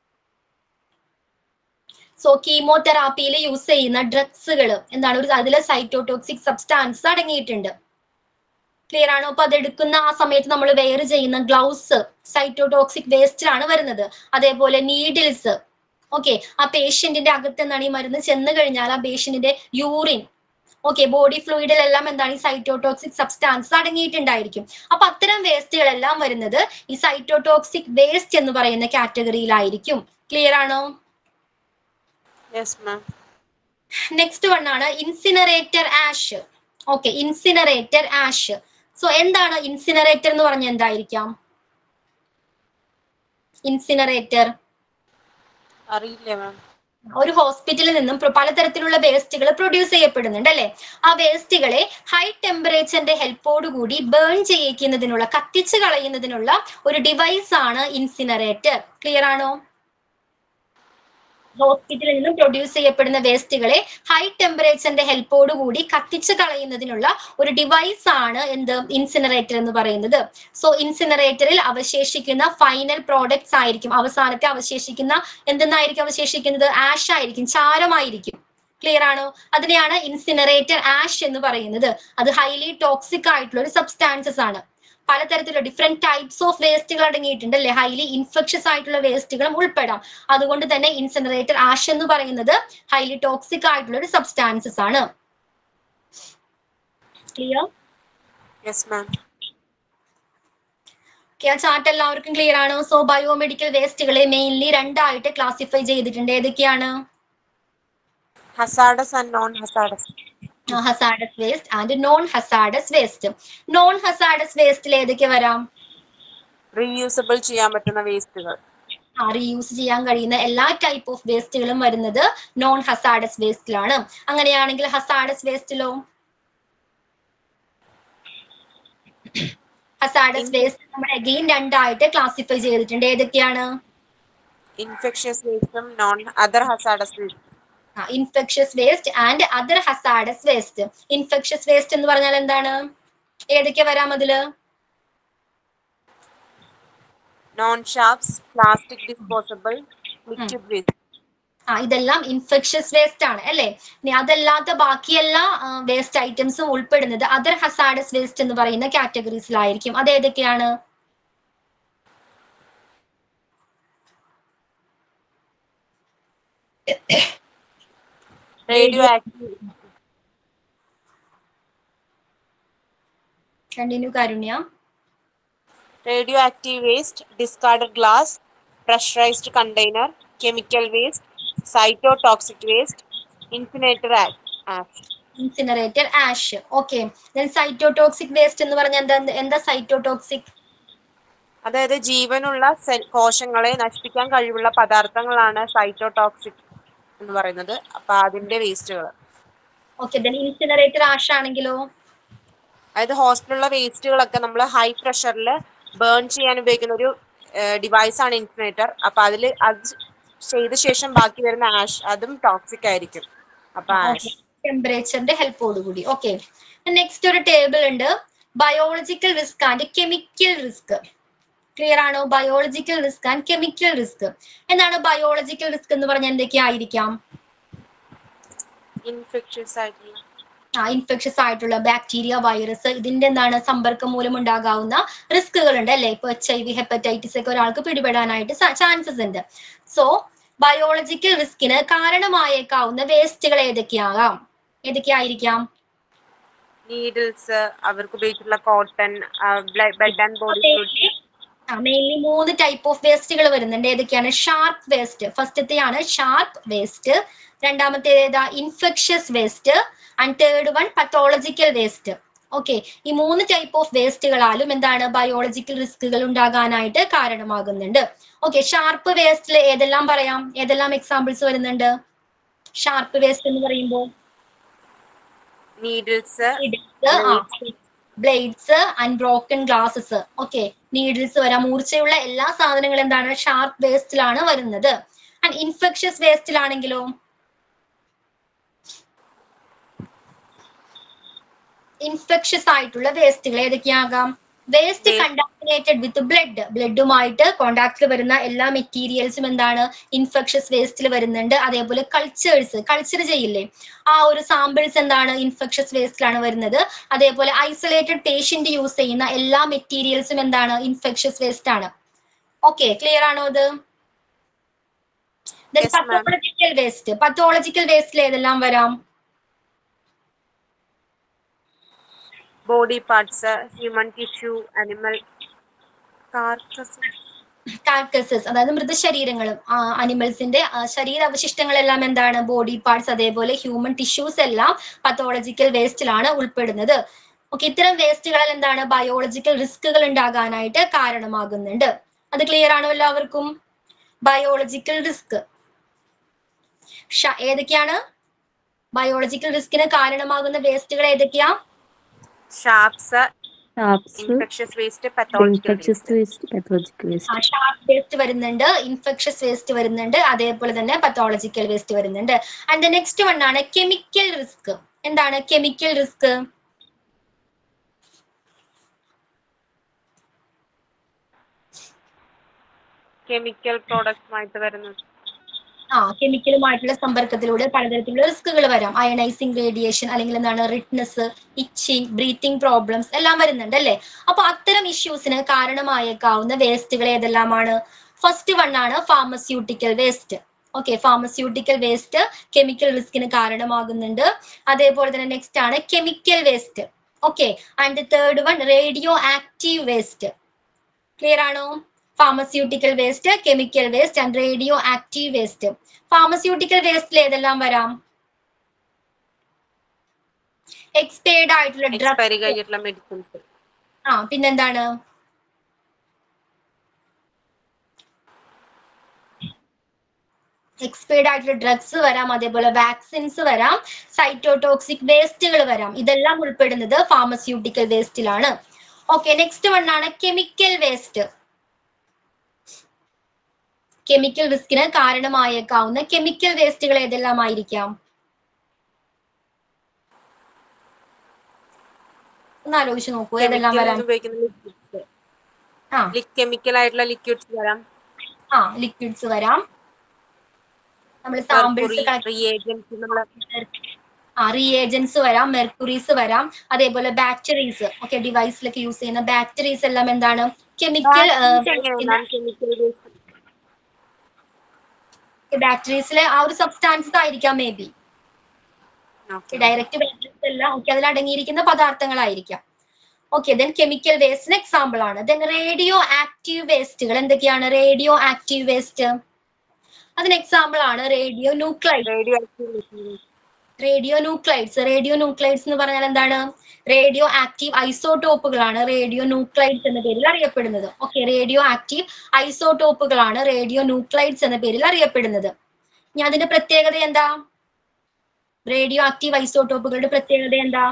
സോ കീമോതെറാപ്പിയിൽ യൂസ് ചെയ്യുന്ന ഡ്രഗ്സുകൾ എന്താണ് ഒരു അതിലെ സൈറ്റോടോക്സിക് സബ്സ്റ്റാൻസ് അടങ്ങിയിട്ടുണ്ട് ക്ലിയർ ആണോ അപ്പൊ അതെടുക്കുന്ന ആ സമയത്ത് നമ്മൾ വെയർ ചെയ്യുന്ന ഗ്ലൗസ് സൈറ്റോടോക്സിക് വേസ്റ്റിലാണ് വരുന്നത് അതേപോലെ നീഡിൽസ് ഓക്കെ ആ പേഷ്യന്റിന്റെ അകത്ത് എന്താണ് ഈ മരുന്ന് ചെന്ന് കഴിഞ്ഞാൽ ആ പേഷ്യന്റിന്റെ യൂറിൻ ഓക്കെ ബോഡി ഫ്ലൂയിഡിലെല്ലാം എന്താണ് ഈ സൈറ്റോടോക്സിക് സബ്സ്റ്റാൻസ് അടങ്ങിയിട്ടുണ്ടായിരിക്കും അപ്പൊ അത്തരം വേസ്റ്റുകളെല്ലാം വരുന്നത് ഈ സൈറ്റോടോക്സിക് വേസ്റ്റ് എന്ന് പറയുന്ന കാറ്റഗറിയിലായിരിക്കും ക്ലിയർ ആണോ യെസ് മാം നെക്സ്റ്റ് വൺ ആണ് incinerator ash okay incinerator ash so എന്താണ് ഇൻസിനറേറ്റർ എന്ന് പറഞ്ഞ എന്തായിരിക്കാം ഇൻസിനറേറ്റർ അറിയില്ല മാം ഒരു ഹോസ്പിറ്റലിൽ നിന്നും പ്ര- പലതരത്തിലുള്ള വേസ്റ്റുകൾ പ്രൊഡ്യൂസ് ചെയ്യപ്പെടുന്നുണ്ട് അല്ലെ ആ വേസ്റ്റുകളെ ഹൈ ടെമ്പറേച്ചറിന്റെ ഹെൽപ്പോടുകൂടി ബേൺ ചെയ്യിക്കുന്നതിനുള്ള കത്തിച്ച് കളയുന്നതിനുള്ള ഒരു ഡിവൈസ് ആണ് ഇൻസിനറേറ്റർ ക്ലിയർ ആണോ ഹോസ്പിറ്റലിൽ നിന്നും പ്രൊഡ്യൂസ് ചെയ്യപ്പെടുന്ന വേസ്റ്റുകളെ ഹൈ ടെമ്പറേച്ചറിന്റെ ഹെൽപ്പോട് കൂടി കത്തിച്ച് കളയുന്നതിനുള്ള ഒരു ഡിവൈസ് ആണ് എന്ത് ഇൻസിനറേറ്റർ എന്ന് പറയുന്നത് സോ ഇൻസിനറേറ്ററിൽ അവശേഷിക്കുന്ന ഫൈനൽ പ്രോഡക്ട്സ് ആയിരിക്കും അവസാനത്തെ അവശേഷിക്കുന്ന എന്തെന്നായിരിക്കും അവശേഷിക്കുന്നത് ആഷ് ആയിരിക്കും ചാരമായിരിക്കും ക്ലിയർ ആണോ അതിനെയാണ് ഇൻസിനറേറ്റർ ആഷ് എന്ന് പറയുന്നത് അത് ഹൈലി ടോക്സിക് ആയിട്ടുള്ള ഒരു സബ്സ്റ്റാൻസസ് ആണ് പലതരത്തിലുള്ള ഡിഫറെന്റ് ടൈപ്സ് ഓഫ് വേസ്റ്റുകൾ അടങ്ങിയിട്ടുണ്ട് അല്ലെ ഹൈലി ഇൻഫെക്ഷസ് ആയിട്ടുള്ള വേസ്റ്റുകളും ഉൾപ്പെടാം അതുകൊണ്ട് തന്നെ ഇൻസിനറേറ്റർ ആഷ് എന്ന് പറയുന്നത് ഹൈലി ടോക്സിക് ആയിട്ടുള്ള ഒരു സബ്സ്റ്റാൻസസ് ആണ് ക്ലിയർ യെസ് മാം ആ ചാർട്ട് എല്ലാവർക്കും ക്ലിയർ ആണോ സോ ബയോമെഡിക്കൽ വേസ്റ്റുകളെ മെയിൻലി രണ്ടായിട്ട് ക്ലാസിഫൈ ചെയ്തിട്ടുണ്ട് ഏതൊക്കെയാണ് hazardous and non hazardous hazardous waste and non hazardous waste non hazardous വേസ്റ്റിൽ ഏതൊക്കെ വരാം റീയൂസബിൾ ചെയ്യാൻ പറ്റുന്ന വേസ്റ്റുകൾ റീയൂസ് ചെയ്യാൻ കഴിയുന്ന എല്ലാ ടൈപ്പ് ഓഫ് വേസ്റ്റുകളും വരുന്നത് നോൺ ഹസാഡസ് വേസ്റ്റിലാണ് അങ്ങനെയാണെങ്കിൽ ഹസാഡസ് വേസ്റ്റിലോ ഹസാഡസ് വേസ്റ്റ് നമ്മൾ അഗെയിൻ രണ്ടായിട്ട് ക്ലാസിഫൈ ചെയ്തിട്ടുണ്ട് ഏതൊക്കെയാണ് ഇൻഫെക്ഷ്യസ് വേസ്റ്റും non other hazardous waste infectious waste and other hazardous waste infectious waste എന്ന് പറഞ്ഞാൽ എന്താണ് ഏതൊക്കെ വരാം അതില് non sharps plastic disposable liquid waste ആ ഇതെല്ലാം ഇൻഫെക്ഷ്യസ് വേസ്റ്റ് ആണ് അല്ലെ ഇനി അതല്ലാത്ത ബാക്കി എല്ലാ വേസ്റ്റ് ഐറ്റംസും ഉൾപ്പെടുന്നത് അതർ ഹസാഡസ് വേസ്റ്റ് എന്ന് പറയുന്ന കാറ്റഗറീസിലായിരിക്കും അത് ഏതൊക്കെയാണ് radioactive continue Karunya radioactive waste discarded glass pressurised container chemical waste cytotoxic waste incinerator ash incinerator ash okay then cytotoxic waste എന്ന് പറഞ്ഞാൽ എന്താ എന്താ സൈറ്റോടോക്സിക് അതായത് ജീവനുള്ള സെൽ കോശങ്ങളെ നശിപ്പിക്കാൻ കഴിവുള്ള പദാർത്ഥങ്ങളാണ് സൈറ്റോടോക്സിക് എന്ന് പറയുന്നത് അപ്പൊ അതിന്റെ വേസ്റ്റുകൾ ഓക്കെ ദെൻ ഇൻസിനറേറ്റർ ആഷ് ആണെങ്കിലോ അതായത് ഹോസ്പിറ്റലിലെ വേസ്റ്റുകളൊക്കെ നമ്മൾ ഹൈ പ്രഷറിൽ ബേൺ ചെയ്യാൻ ഉപയോഗിക്കുന്ന ഒരു ഡിവൈസ് ആണ് ഇൻസിനേറ്റർ അപ്പൊ അതിൽ അത് ചെയ്ത ശേഷം ബാക്കി വരുന്ന ആഷ് അതും ടോക്സിക് ആയിരിക്കും അപ്പൊ ആഷ് ടെമ്പറേച്ചറിന്റെ ഹെൽപ്പോടുകൂടി ഓക്കെ നെക്സ്റ്റ് ഒരു ടേബിൾ ഉണ്ട് biological risk and chemical risk clear ആണോ biological risk and chemical risk എന്താണ് ബയോളജിക്കൽ റിസ്ക് എന്ന് പറഞ്ഞാൽ എന്തൊക്കെയായിരിക്കാം ഇൻഫെക്ഷ്യസ് ആയിട്ടുള്ള ആ ഇൻഫെക്ഷസ് ആയിട്ടുള്ള ബാക്ടീരിയ വൈറസ് ഇതിന്റെ എന്താണ് സമ്പർക്കം മൂലം ഉണ്ടാകാവുന്ന റിസ്കുകൾ ഉണ്ട് അല്ലെ ഇപ്പൊ എച്ച് ഐ വി ഹെപ്പറ്റൈറ്റിസ് ഒക്കെ ഒരാൾക്ക് പിടിപെടാനായിട്ട് ചാൻസസ് ഉണ്ട് സോ ബയോളജിക്കൽ റിസ്കിന് കാരണമായേക്കാവുന്ന വേസ്റ്റുകൾ ഏതൊക്കെയാകാം ഏതൊക്കെയായിരിക്കാം നീഡിൽസ് അവർക്ക് ഉപയോഗിച്ചിട്ടുള്ള cotton blood and body fluid mainly മൂന്ന് ടൈപ്പ് ഓഫ് വേസ്റ്റുകൾ വരുന്നുണ്ട് ഏതൊക്കെയാണ് ഷാർപ്പ് വേസ്റ്റ് ഫസ്റ്റത്തെയാണ് ഷാർപ്പ് വേസ്റ്റ് രണ്ടാമത്തേത് ഏതാ infectious waste and third one pathological waste okay ഈ മൂന്ന് ടൈപ്പ് ഓഫ് വേസ്റ്റുകളാലും എന്താണ് ബയോളജിക്കൽ റിസ്കുകൾ ഉണ്ടാകാനായിട്ട് കാരണമാകുന്നുണ്ട് ഓക്കെ ഷാർപ്പ് വേസ്റ്റിൽ ഏതെല്ലാം പറയാം ഏതെല്ലാം എക്സാമ്പിൾസ് വരുന്നുണ്ട് ഷാർപ്പ് വേസ്റ്റ് എന്ന് പറയുമ്പോൾ needles blades and broken glasses okay needles വരാം മൂർച്ചയുള്ള എല്ലാ സാധനങ്ങളും എന്താണ് ഷാർപ്പ് വേസ്റ്റിലാണ് വരുന്നത് ആൻഡ് ഇൻഫെക്ഷ്യസ് വേസ്റ്റിലാണെങ്കിലോ ഇൻഫെക്ഷ്യസ് ആയിട്ടുള്ള വേസ്റ്റുകൾ ഏതൊക്കെയാകാം വേസ്റ്റ് കണ്ടാമിനേറ്റഡ് വിത്ത് ബ്ലഡ് ബ്ലഡുമായിട്ട് കോണ്ടാക്റ്റിൽ വരുന്ന എല്ലാ മെറ്റീരിയൽസും എന്താണ് ഇൻഫെക്ഷ്യസ് വേസ്റ്റിൽ വരുന്നുണ്ട് അതേപോലെ കൾച്ചേഴ്സ് കൾച്ചർ ചെയ്യില്ലേ ആ ഒരു സാമ്പിൾസ് എന്താണ് ഇൻഫെക്ഷ്യസ് വേസ്റ്റിലാണ് വരുന്നത് അതേപോലെ ഐസൊലേറ്റഡ് പേഷ്യന്റ് യൂസ് ചെയ്യുന്ന എല്ലാ മെറ്റീരിയൽസും എന്താണ് ഇൻഫെക്ഷ്യസ് വേസ്റ്റ് ആണ് ഓക്കെ ക്ലിയർ ആണോ അത് Yes, ma'am. Pathological waste pathological വേസ്റ്റിൽ ഏതെല്ലാം വരാം body parts human tissue animal carcass carcasses അതായത് മൃതശരീരങ്ങളും അനിമൽസിന്റെ ശരീരാവശിഷ്ടങ്ങളെല്ലാം എന്താണ് ബോഡി പാർട്സ് അതേപോലെ ഹ്യൂമൻ ടിഷ്യൂസ് എല്ലാം പത്തോളജിക്കൽ വേസ്റ്റിലാണ് ഉൾപ്പെടുന്നത് ഓക്കെ ഇത്തരം വേസ്റ്റുകളിൽ എന്താണ് ബയോളജിക്കൽ റിസ്കുകൾ ഉണ്ടാകാനായിട്ട് കാരണമാകുന്നുണ്ട് അത് ക്ലിയർ ആണോ എല്ലാവർക്കും ബയോളജിക്കൽ റിസ്ക് ഏതൊക്കെയാണ് ബയോളജിക്കൽ റിസ്കിന് കാരണമാകുന്ന വേസ്റ്റുകൾ ഏതൊക്കെയാ sharps taps infectious waste pathological infectious waste pathological waste sharp waste വരുന്നുണ്ട് ഇൻഫെക്ഷസ് വേസ്റ്റ് വരുന്നുണ്ട് അതേപോലെ തന്നെ പത്തോളജിക്കൽ വേസ്റ്റ് വരുന്നുണ്ട് ആൻഡ് നെക്സ്റ്റ് വൺ ആണ് കെമിക്കൽ റിസ്ക് എന്താണ് കെമിക്കൽ റിസ്ക് കെമിക്കൽ പ്രോഡക്ട്സുമായിട്ട് വരുന്നത് ആ കെമിക്കലുമായിട്ടുള്ള സമ്പർക്കത്തിലൂടെ പലതരത്തിലുള്ള റിസ്കുകൾ വരാം അയണൈസിങ് റേഡിയേഷൻ അല്ലെങ്കിൽ എന്താണ് റിട്ട്നസ് ഇച്ചിങ് ബ്രീത്തിങ് പ്രോബ്ലംസ് എല്ലാം വരുന്നുണ്ട് അല്ലേ അപ്പൊ അത്തരം ഇഷ്യൂസിന് കാരണമായേക്കാവുന്ന വേസ്റ്റുകൾ ഏതെല്ലാമാണ് ഫസ്റ്റ് വൺ ആണ് pharmaceutical waste okay pharmaceutical waste chemical റിസ്കിന് കാരണമാകുന്നുണ്ട് അതേപോലെ തന്നെ നെക്സ്റ്റ് ആണ് chemical waste okay and third one radioactive waste clear ആണോ pharmaceutical waste chemical waste and radioactive waste pharmaceutical വേസ്റ്റിൽ ഏതെല്ലാം വരാം എക്സ്പയർഡ് ആയിട്ടുള്ള എക്സ്പയറി ഡ്രഗ്സ് കഴിഞ്ഞിട്ടുള്ള മെഡിസിൻസ് ആ പിന്നെന്താണ് എക്സ്പയർഡ് ആയിട്ടുള്ള ഡ്രഗ്സ് വരാം അതേപോലെ വാക്സിൻസ് വരാം സൈറ്റോടോക്സിക് വേസ്റ്റുകൾ വരാം ഇതെല്ലാം ഉൾപ്പെടുന്നത് ഫാർമസ്യൂട്ടിക്കൽ വേസ്റ്റിലാണ് ഓക്കെ നെക്സ്റ്റ് വൺ ആണ് കെമിക്കൽ വേസ്റ്റ് കെമിക്കൽ റിസ്കിന് കാരണമായേക്കാവുന്ന കെമിക്കൽ വേസ്റ്റുകൾ ഏതെല്ലാം ആയിരിക്കാം ഒന്ന് ആലോചിച്ച് നോക്കൂ ഏതെല്ലാം വരാം ഉപയോഗിക്കുന്ന ആ കെമിക്കൽ ആയിട്ടുള്ള ലിക്വിഡ്സ് വരാം ആ ലിക്വിഡ്സ് വരാം നമ്മൾ സാമ്പിൾസ് റിയേജൻസ് നമ്മള് ആ റിയേജൻസ് വരാം മെർക്കുറീസ് വരാം അതേപോലെ ബാക്ടറീസ് ഒക്കെ ഡിവൈസിലൊക്കെ യൂസ് ചെയ്യുന്ന ബാക്ടറീസ് എല്ലാം എന്താണ് കെമിക്കൽ കെമിക്കൽ വേസ്റ്റ് ബാക്ടറീസിലെ ആ ഒരു സബ്സ്റ്റാൻസസ് ആയിരിക്കാം മേ ബി ഡയറക്റ്റ് ബാക്ടറീസ് അല്ല ഓക്കെ അതിൽ അടങ്ങിയിരിക്കുന്ന പദാർത്ഥങ്ങളായിരിക്കാം ഓക്കെ ദെൻ കെമിക്കൽ വേസ്റ്റിന് എക്സാമ്പിൾ ആണ് ദെൻ റേഡിയോ ആക്റ്റീവ് വേസ്റ്റുകൾ എന്തൊക്കെയാണ് റേഡിയോ ആക്റ്റീവ് വേസ്റ്റ് അതിന് എക്സാമ്പിൾ ആണ് radionuclide radioactive radionuclides radionuclides എന്ന് പറഞ്ഞാൽ എന്താണ് റേഡിയോ ആക്റ്റീവ് ഐസോടോപ്പുകളാണ് റേഡിയോ ന്യൂക്ലൈഡ്സ് എന്ന പേരിൽ അറിയപ്പെടുന്നത് ഓക്കെ റേഡിയോ ആക്റ്റീവ് ഐസോടോപ്പുകളാണ് റേഡിയോ ന്യൂക്ലൈഡ്സ് എന്ന പേരിൽ അറിയപ്പെടുന്നത് ഇനി അതിന്റെ പ്രത്യേകത എന്താ റേഡിയോ ആക്റ്റീവ് ഐസോടോപ്പുകളുടെ പ്രത്യേകത എന്താ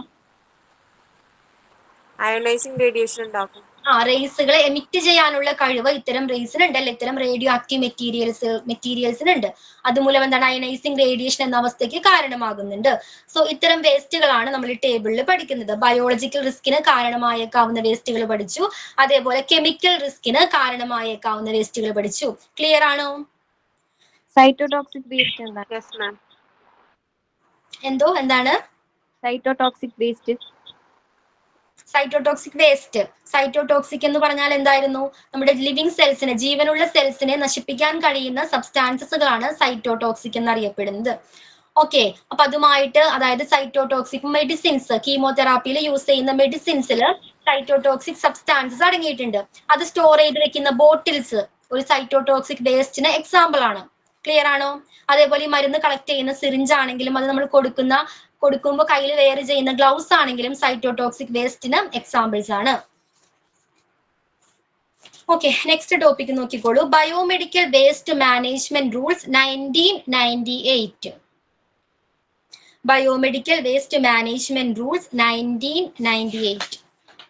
അയണൈസിങ് റേഡിയേഷൻ ഉണ്ടാക്കും ആ റേസുകളെ എമിറ്റ് ചെയ്യാനുള്ള കഴിവ് ഇത്തരം റേസിനുണ്ട് അല്ലെ ഇത്തരം റേഡിയോ ആക്റ്റീവ് മെറ്റീരിയൽസ് മെറ്റീരിയൽസിനുണ്ട് അതുമൂലം എന്താണ് അയനൈസിങ് റേഡിയേഷൻ എന്ന അവസ്ഥയ്ക്ക് കാരണമാകുന്നുണ്ട് സോ ഇത്തരം വേസ്റ്റുകളാണ് നമ്മൾ ഈ ടേബിളിൽ പഠിക്കുന്നത് ബയോളജിക്കൽ റിസ്കിന് കാരണമായേക്കാവുന്ന വേസ്റ്റുകൾ പഠിച്ചു അതേപോലെ കെമിക്കൽ റിസ്കിന് കാരണമായേക്കാവുന്ന വേസ്റ്റുകൾ പഠിച്ചു ക്ലിയർ ആണോ സൈറ്റോടോക്സിക് വേസ്റ്റ് എന്താണ് യെസ് മാം എന്തോ എന്താണ് cytotoxic waste cytotoxic waste cytotoxic എന്ന് പറഞ്ഞാൽ എന്തായിരുന്നു നമ്മുടെ ലിവിങ് സെൽസിനെ ജീവനുള്ള സെൽസിനെ നശിപ്പിക്കാൻ കഴിയുന്ന സബ്സ്റ്റാൻസസുകളാണ് സൈറ്റോടോക്സിക് എന്നറിയപ്പെടുന്നത് ഓക്കെ അപ്പൊ അതുമായിട്ട് അതായത് സൈറ്റോടോക്സിക് മെഡിസിൻസ് കീമോതെറാപ്പിയിൽ യൂസ് ചെയ്യുന്ന മെഡിസിൻസിൽ സൈറ്റോടോക്സിക് സബ്സ്റ്റാൻസസ് അടങ്ങിയിട്ടുണ്ട് അത് സ്റ്റോർ ചെയ്ത് വെക്കുന്ന ബോട്ടിൽസ് ഒരു സൈറ്റോടോക്സിക് വേസ്റ്റിന് എക്സാമ്പിൾ ആണ് ക്ലിയർ ആണോ അതേപോലെ ഈ മരുന്ന് കളക്ട് ചെയ്യുന്ന സിറിഞ്ച് ആണെങ്കിലും അത് നമ്മൾ കൊടുക്കുന്ന കൊടുക്കുമ്പോൾ കയ്യിൽ വെയർ ചെയ്യുന്ന ഗ്ലൗസ് ആണെങ്കിലും സൈറ്റോടോക്സിക് വേസ്റ്റിന് എക്സാമ്പിൾസ് ആണ് ഓക്കെ നെക്സ്റ്റ് ടോപ്പിക് നോക്കിക്കോളൂ biomedical waste management rules nineteen ninety eight biomedical waste management rules nineteen ninety eight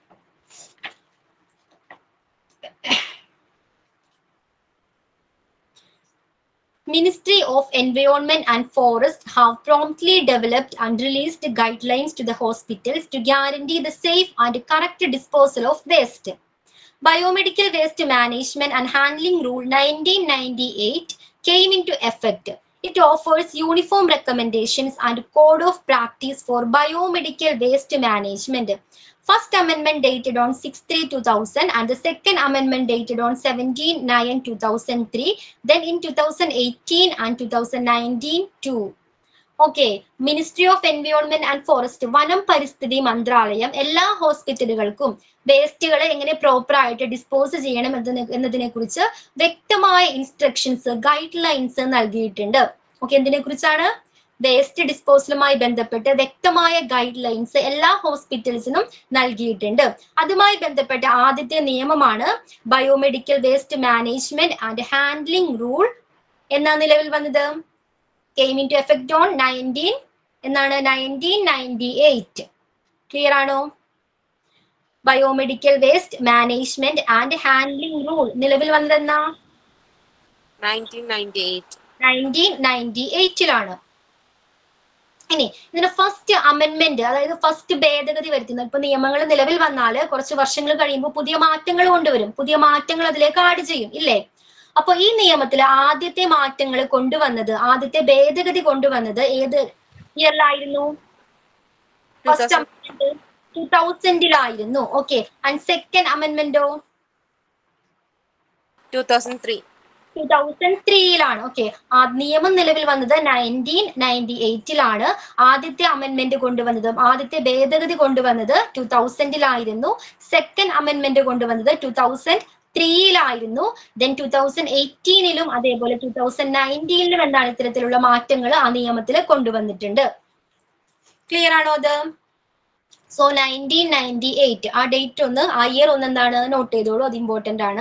Ministry of Environment and Forest have promptly developed and released guidelines to the hospitals to guarantee the safe and correct disposal of waste. Biomedical Waste Management and Handling Rule 1998 came into effect. It offers uniform recommendations and code of practice for biomedical waste management. First amendment dated on 6-3-2000 and the second amendment dated on 17-9-2003 then in 2018 and 2019 too. Okay ministry of environment and forest വനം പരിസ്ഥിതി മന്ത്രാലയം എല്ലാ ഹോസ്പിറ്റലുകൾക്കും വേസ്റ്റുകളെ എങ്ങനെ പ്രോപ്പർ ആയിട്ട് ഡിസ്പോസ് ചെയ്യണം എന്നതിനെ എന്നതിനെ കുറിച്ച് വ്യക്തമായ ഇൻസ്ട്രക്ഷൻസ് ഗൈഡ് ലൈൻസ് നൽകിയിട്ടുണ്ട് ഓക്കെ എന്തിനെ കുറിച്ചാണ് വേസ്റ്റ് ഡിസ്പോസലുമായി ബന്ധപ്പെട്ട് വ്യക്തമായ ഗൈഡ് ലൈൻസ് എല്ലാ ഹോസ്പിറ്റൽസിനും നൽകിയിട്ടുണ്ട് അതുമായി ബന്ധപ്പെട്ട ആദ്യത്തെ നിയമമാണ് biomedical waste management and handling rule എന്നാ നിലവിൽ വന്നത് came into effect on nineteen എന്നാണ് നയൻറ്റീൻ നയൻറ്റി എയ്റ്റ് ക്ലിയർ ആണോ biomedical waste management and handling rule നിലവിൽ വന്നതെന്നാ nineteen ninety eight nineteen ninety എയ്റ്റിലാണ് ഇനി ഇതിന്റെ ഫസ്റ്റ് അമെന്റ്മെന്റ് അതായത് ഫസ്റ്റ് ഭേദഗതി വരുത്തുന്നത് ഇപ്പൊ നിയമങ്ങൾ നിലവിൽ വന്നാല് കുറച്ച് വർഷങ്ങൾ കഴിയുമ്പോൾ പുതിയ മാറ്റങ്ങൾ കൊണ്ടുവരും പുതിയ മാറ്റങ്ങൾ അതിലേക്ക് ആഡ് ചെയ്യും ഇല്ലേ അപ്പൊ ഈ നിയമത്തിൽ ആദ്യത്തെ മാറ്റങ്ങൾ കൊണ്ടുവന്നത് ആദ്യത്തെ ഭേദഗതി കൊണ്ടുവന്നത് ഏത് ഇയറിലായിരുന്നു ഫസ്റ്റ് അമെന്റ്മെന്റ് ടൂ തൗസൻഡിലായിരുന്നു ഓക്കെ ആൻഡ് സെക്കൻഡ് അമെന്റ്മെന്റോ two thousand three two thousand ത്രീയിലാണ് ഓക്കെ ആ നിയമം നിലവിൽ വന്നത് നയൻറ്റീൻ നയൻറ്റി എയ്റ്റിലാണ് ആദ്യത്തെ അമെന്റ്മെന്റ് കൊണ്ടുവന്നത് ആദ്യത്തെ ഭേദഗതി കൊണ്ടുവന്നത് ടൂ തൗസൻഡിലായിരുന്നു സെക്കൻഡ് അമെന്റ്മെന്റ് കൊണ്ടുവന്നത് ടൂ തൗസൻഡ് ത്രീയിലായിരുന്നു ദെൻ ടൂ തൗസൻഡ് എയ്റ്റീനിലും അതേപോലെ ടൂ തൗസൻഡ് നയൻറ്റീനിലും എന്താണ് ഇത്തരത്തിലുള്ള മാറ്റങ്ങൾ ആ നിയമത്തിൽ കൊണ്ടുവന്നിട്ടുണ്ട് ക്ലിയർ ആണോ അത് സോ നയൻറ്റീൻ നയൻറ്റി എയ്റ്റ് ആ ഡേറ്റ് ഒന്ന് ആ ഇയർ ഒന്ന് എന്താണ് നോട്ട് ചെയ്തോളൂ അത് ഇമ്പോർട്ടന്റ് ആണ്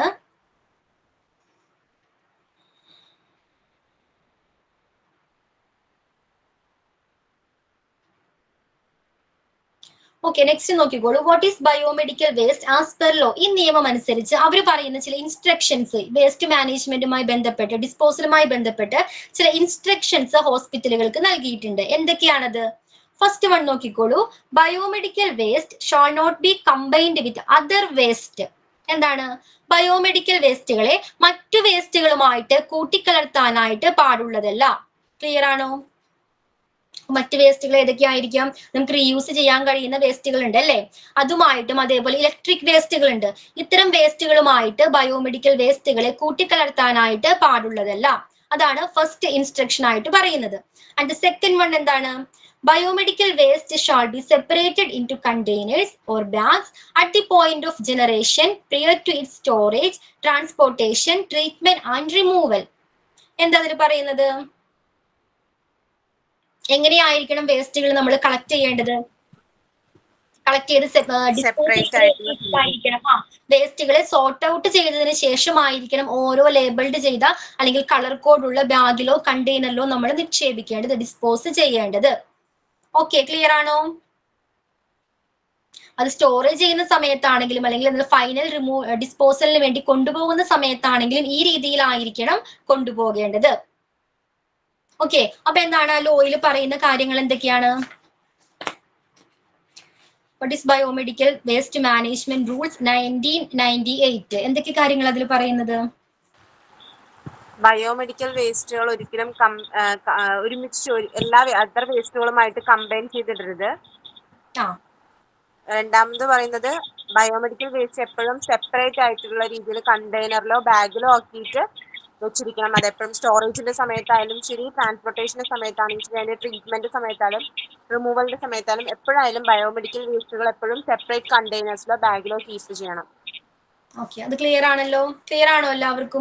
ഓക്കെ നെക്സ്റ്റ് നോക്കിക്കോളൂ what is biomedical waste as per law ഈ നിയമം അനുസരിച്ച് അവർ പറയുന്ന ചില ഇൻസ്ട്രക്ഷൻസ് വേസ്റ്റ് മാനേജ്മെന്റുമായി ബന്ധപ്പെട്ട് ഡിസ്പോസലുമായി ബന്ധപ്പെട്ട് ചില ഇൻസ്ട്രക്ഷൻസ് ഹോസ്പിറ്റലുകൾക്ക് നൽകിയിട്ടുണ്ട് എന്തൊക്കെയാണത് ഫസ്റ്റ് വൺ നോക്കിക്കോളൂ biomedical waste shall not be combined with other waste എന്താണ് ബയോമെഡിക്കൽ വേസ്റ്റുകളെ മറ്റു വേസ്റ്റുകളുമായിട്ട് കൂട്ടിക്കലർത്താനായിട്ട് പാടുള്ളതല്ല ക്ലിയർ ആണോ മറ്റ് വേസ്റ്റുകൾ ഏതൊക്കെയായിരിക്കാം നമുക്ക് റീയൂസ് ചെയ്യാൻ കഴിയുന്ന വേസ്റ്റുകൾ ഉണ്ട് അല്ലേ അതുമായിട്ടും അതേപോലെ ഇലക്ട്രിക് വേസ്റ്റുകൾ ഉണ്ട് ഇത്തരം വേസ്റ്റുകളുമായിട്ട് ബയോമെഡിക്കൽ വേസ്റ്റുകളെ കൂട്ടിക്കലർത്താനായിട്ട് പാടുള്ളതല്ല അതാണ് ഫസ്റ്റ് ഇൻസ്ട്രക്ഷൻ ആയിട്ട് പറയുന്നത് ആൻഡ് സെക്കൻഡ് വൺ എന്താണ് biomedical waste shall be separated into containers or bags at the point of generation prior to it storage transportation treatment and removal എന്താ അതിൽ പറയുന്നത് എങ്ങനെയായിരിക്കണം വേസ്റ്റുകൾ നമ്മൾ കളക്ട് ചെയ്യേണ്ടത് കളക്ട് ചെയ്ത് Separate ആയിട്ടുള്ള ആയിരിക്കണം ആ വേസ്റ്റുകളെ സോർട്ട് ഔട്ട് ചെയ്തതിന് ശേഷമായിരിക്കണം ഓരോ ലേബിൾഡ് ചെയ്ത അല്ലെങ്കിൽ കളർ കോഡ് ഉള്ള ബാഗിലോ കണ്ടെയ്നറിലോ നമ്മൾ നിക്ഷേപിക്കേണ്ടത് ഡിസ്പോസ് ചെയ്യേണ്ടത് ഓക്കെ ക്ലിയർ ആണോ അത് സ്റ്റോറേജ് ചെയ്യുന്ന സമയത്താണെങ്കിലും അല്ലെങ്കിൽ നമ്മൾ ഫൈനൽ റിമൂവ് ഡിസ്പോസലിന് വേണ്ടി കൊണ്ടുപോകുന്ന സമയത്താണെങ്കിലും ഈ രീതിയിലായിരിക്കണം കൊണ്ടുപോകേണ്ടത് ഓക്കെ അപ്പൊ എന്താണ് ആ ലോയിൽ പറയുന്ന കാര്യങ്ങൾ എന്തൊക്കെയാണ് what is biomedical waste management rules nineteen ninety eight എന്തൊക്കെ കാര്യങ്ങൾ അതിൽ പറയുന്നത് ബയോമെഡിക്കൽ വേസ്റ്റുകൾ ഒരിക്കലും കം- ആ, ക- ആ, ഒരുമിച്ച് ഒരു- എല്ലാ അതർ വേസ്റ്റുകളുമായിട്ട് കമ്പൈൻ ചെയ്തിടരുത് ആ രണ്ടാമത് പറയുന്നത് ബയോമെഡിക്കൽ വേസ്റ്റ് എപ്പോഴും സെപ്പറേറ്റ് ആയിട്ടുള്ള രീതിയിൽ കണ്ടെയ്നറിലോ ബാഗിലോ ആക്കിയിട്ട് വെച്ചിരിക്കണം അത് എപ്പോഴും സ്റ്റോറേജിന്റെ സമയത്തായാലും ശരി ട്രാൻസ്പോർട്ടേഷന്റെ സമയത്താണെങ്കിലും ശരി അതിന്റെ ട്രീറ്റ്മെന്റ് സമയത്തായാലും റിമൂവലിന്റെ സമയത്തായാലും എപ്പോഴായാലും ബയോമെഡിക്കൽ വേസ്റ്റുകൾ എപ്പോഴും സെപ്പറേറ്റ് കണ്ടെയ്നേഴ്സിലോ ബാഗിലോ കീപ്പ് ചെയ്യണം ഓക്കെ അത് ക്ലിയർ ആണല്ലോ ക്ലിയർ ആണോ എല്ലാവർക്കും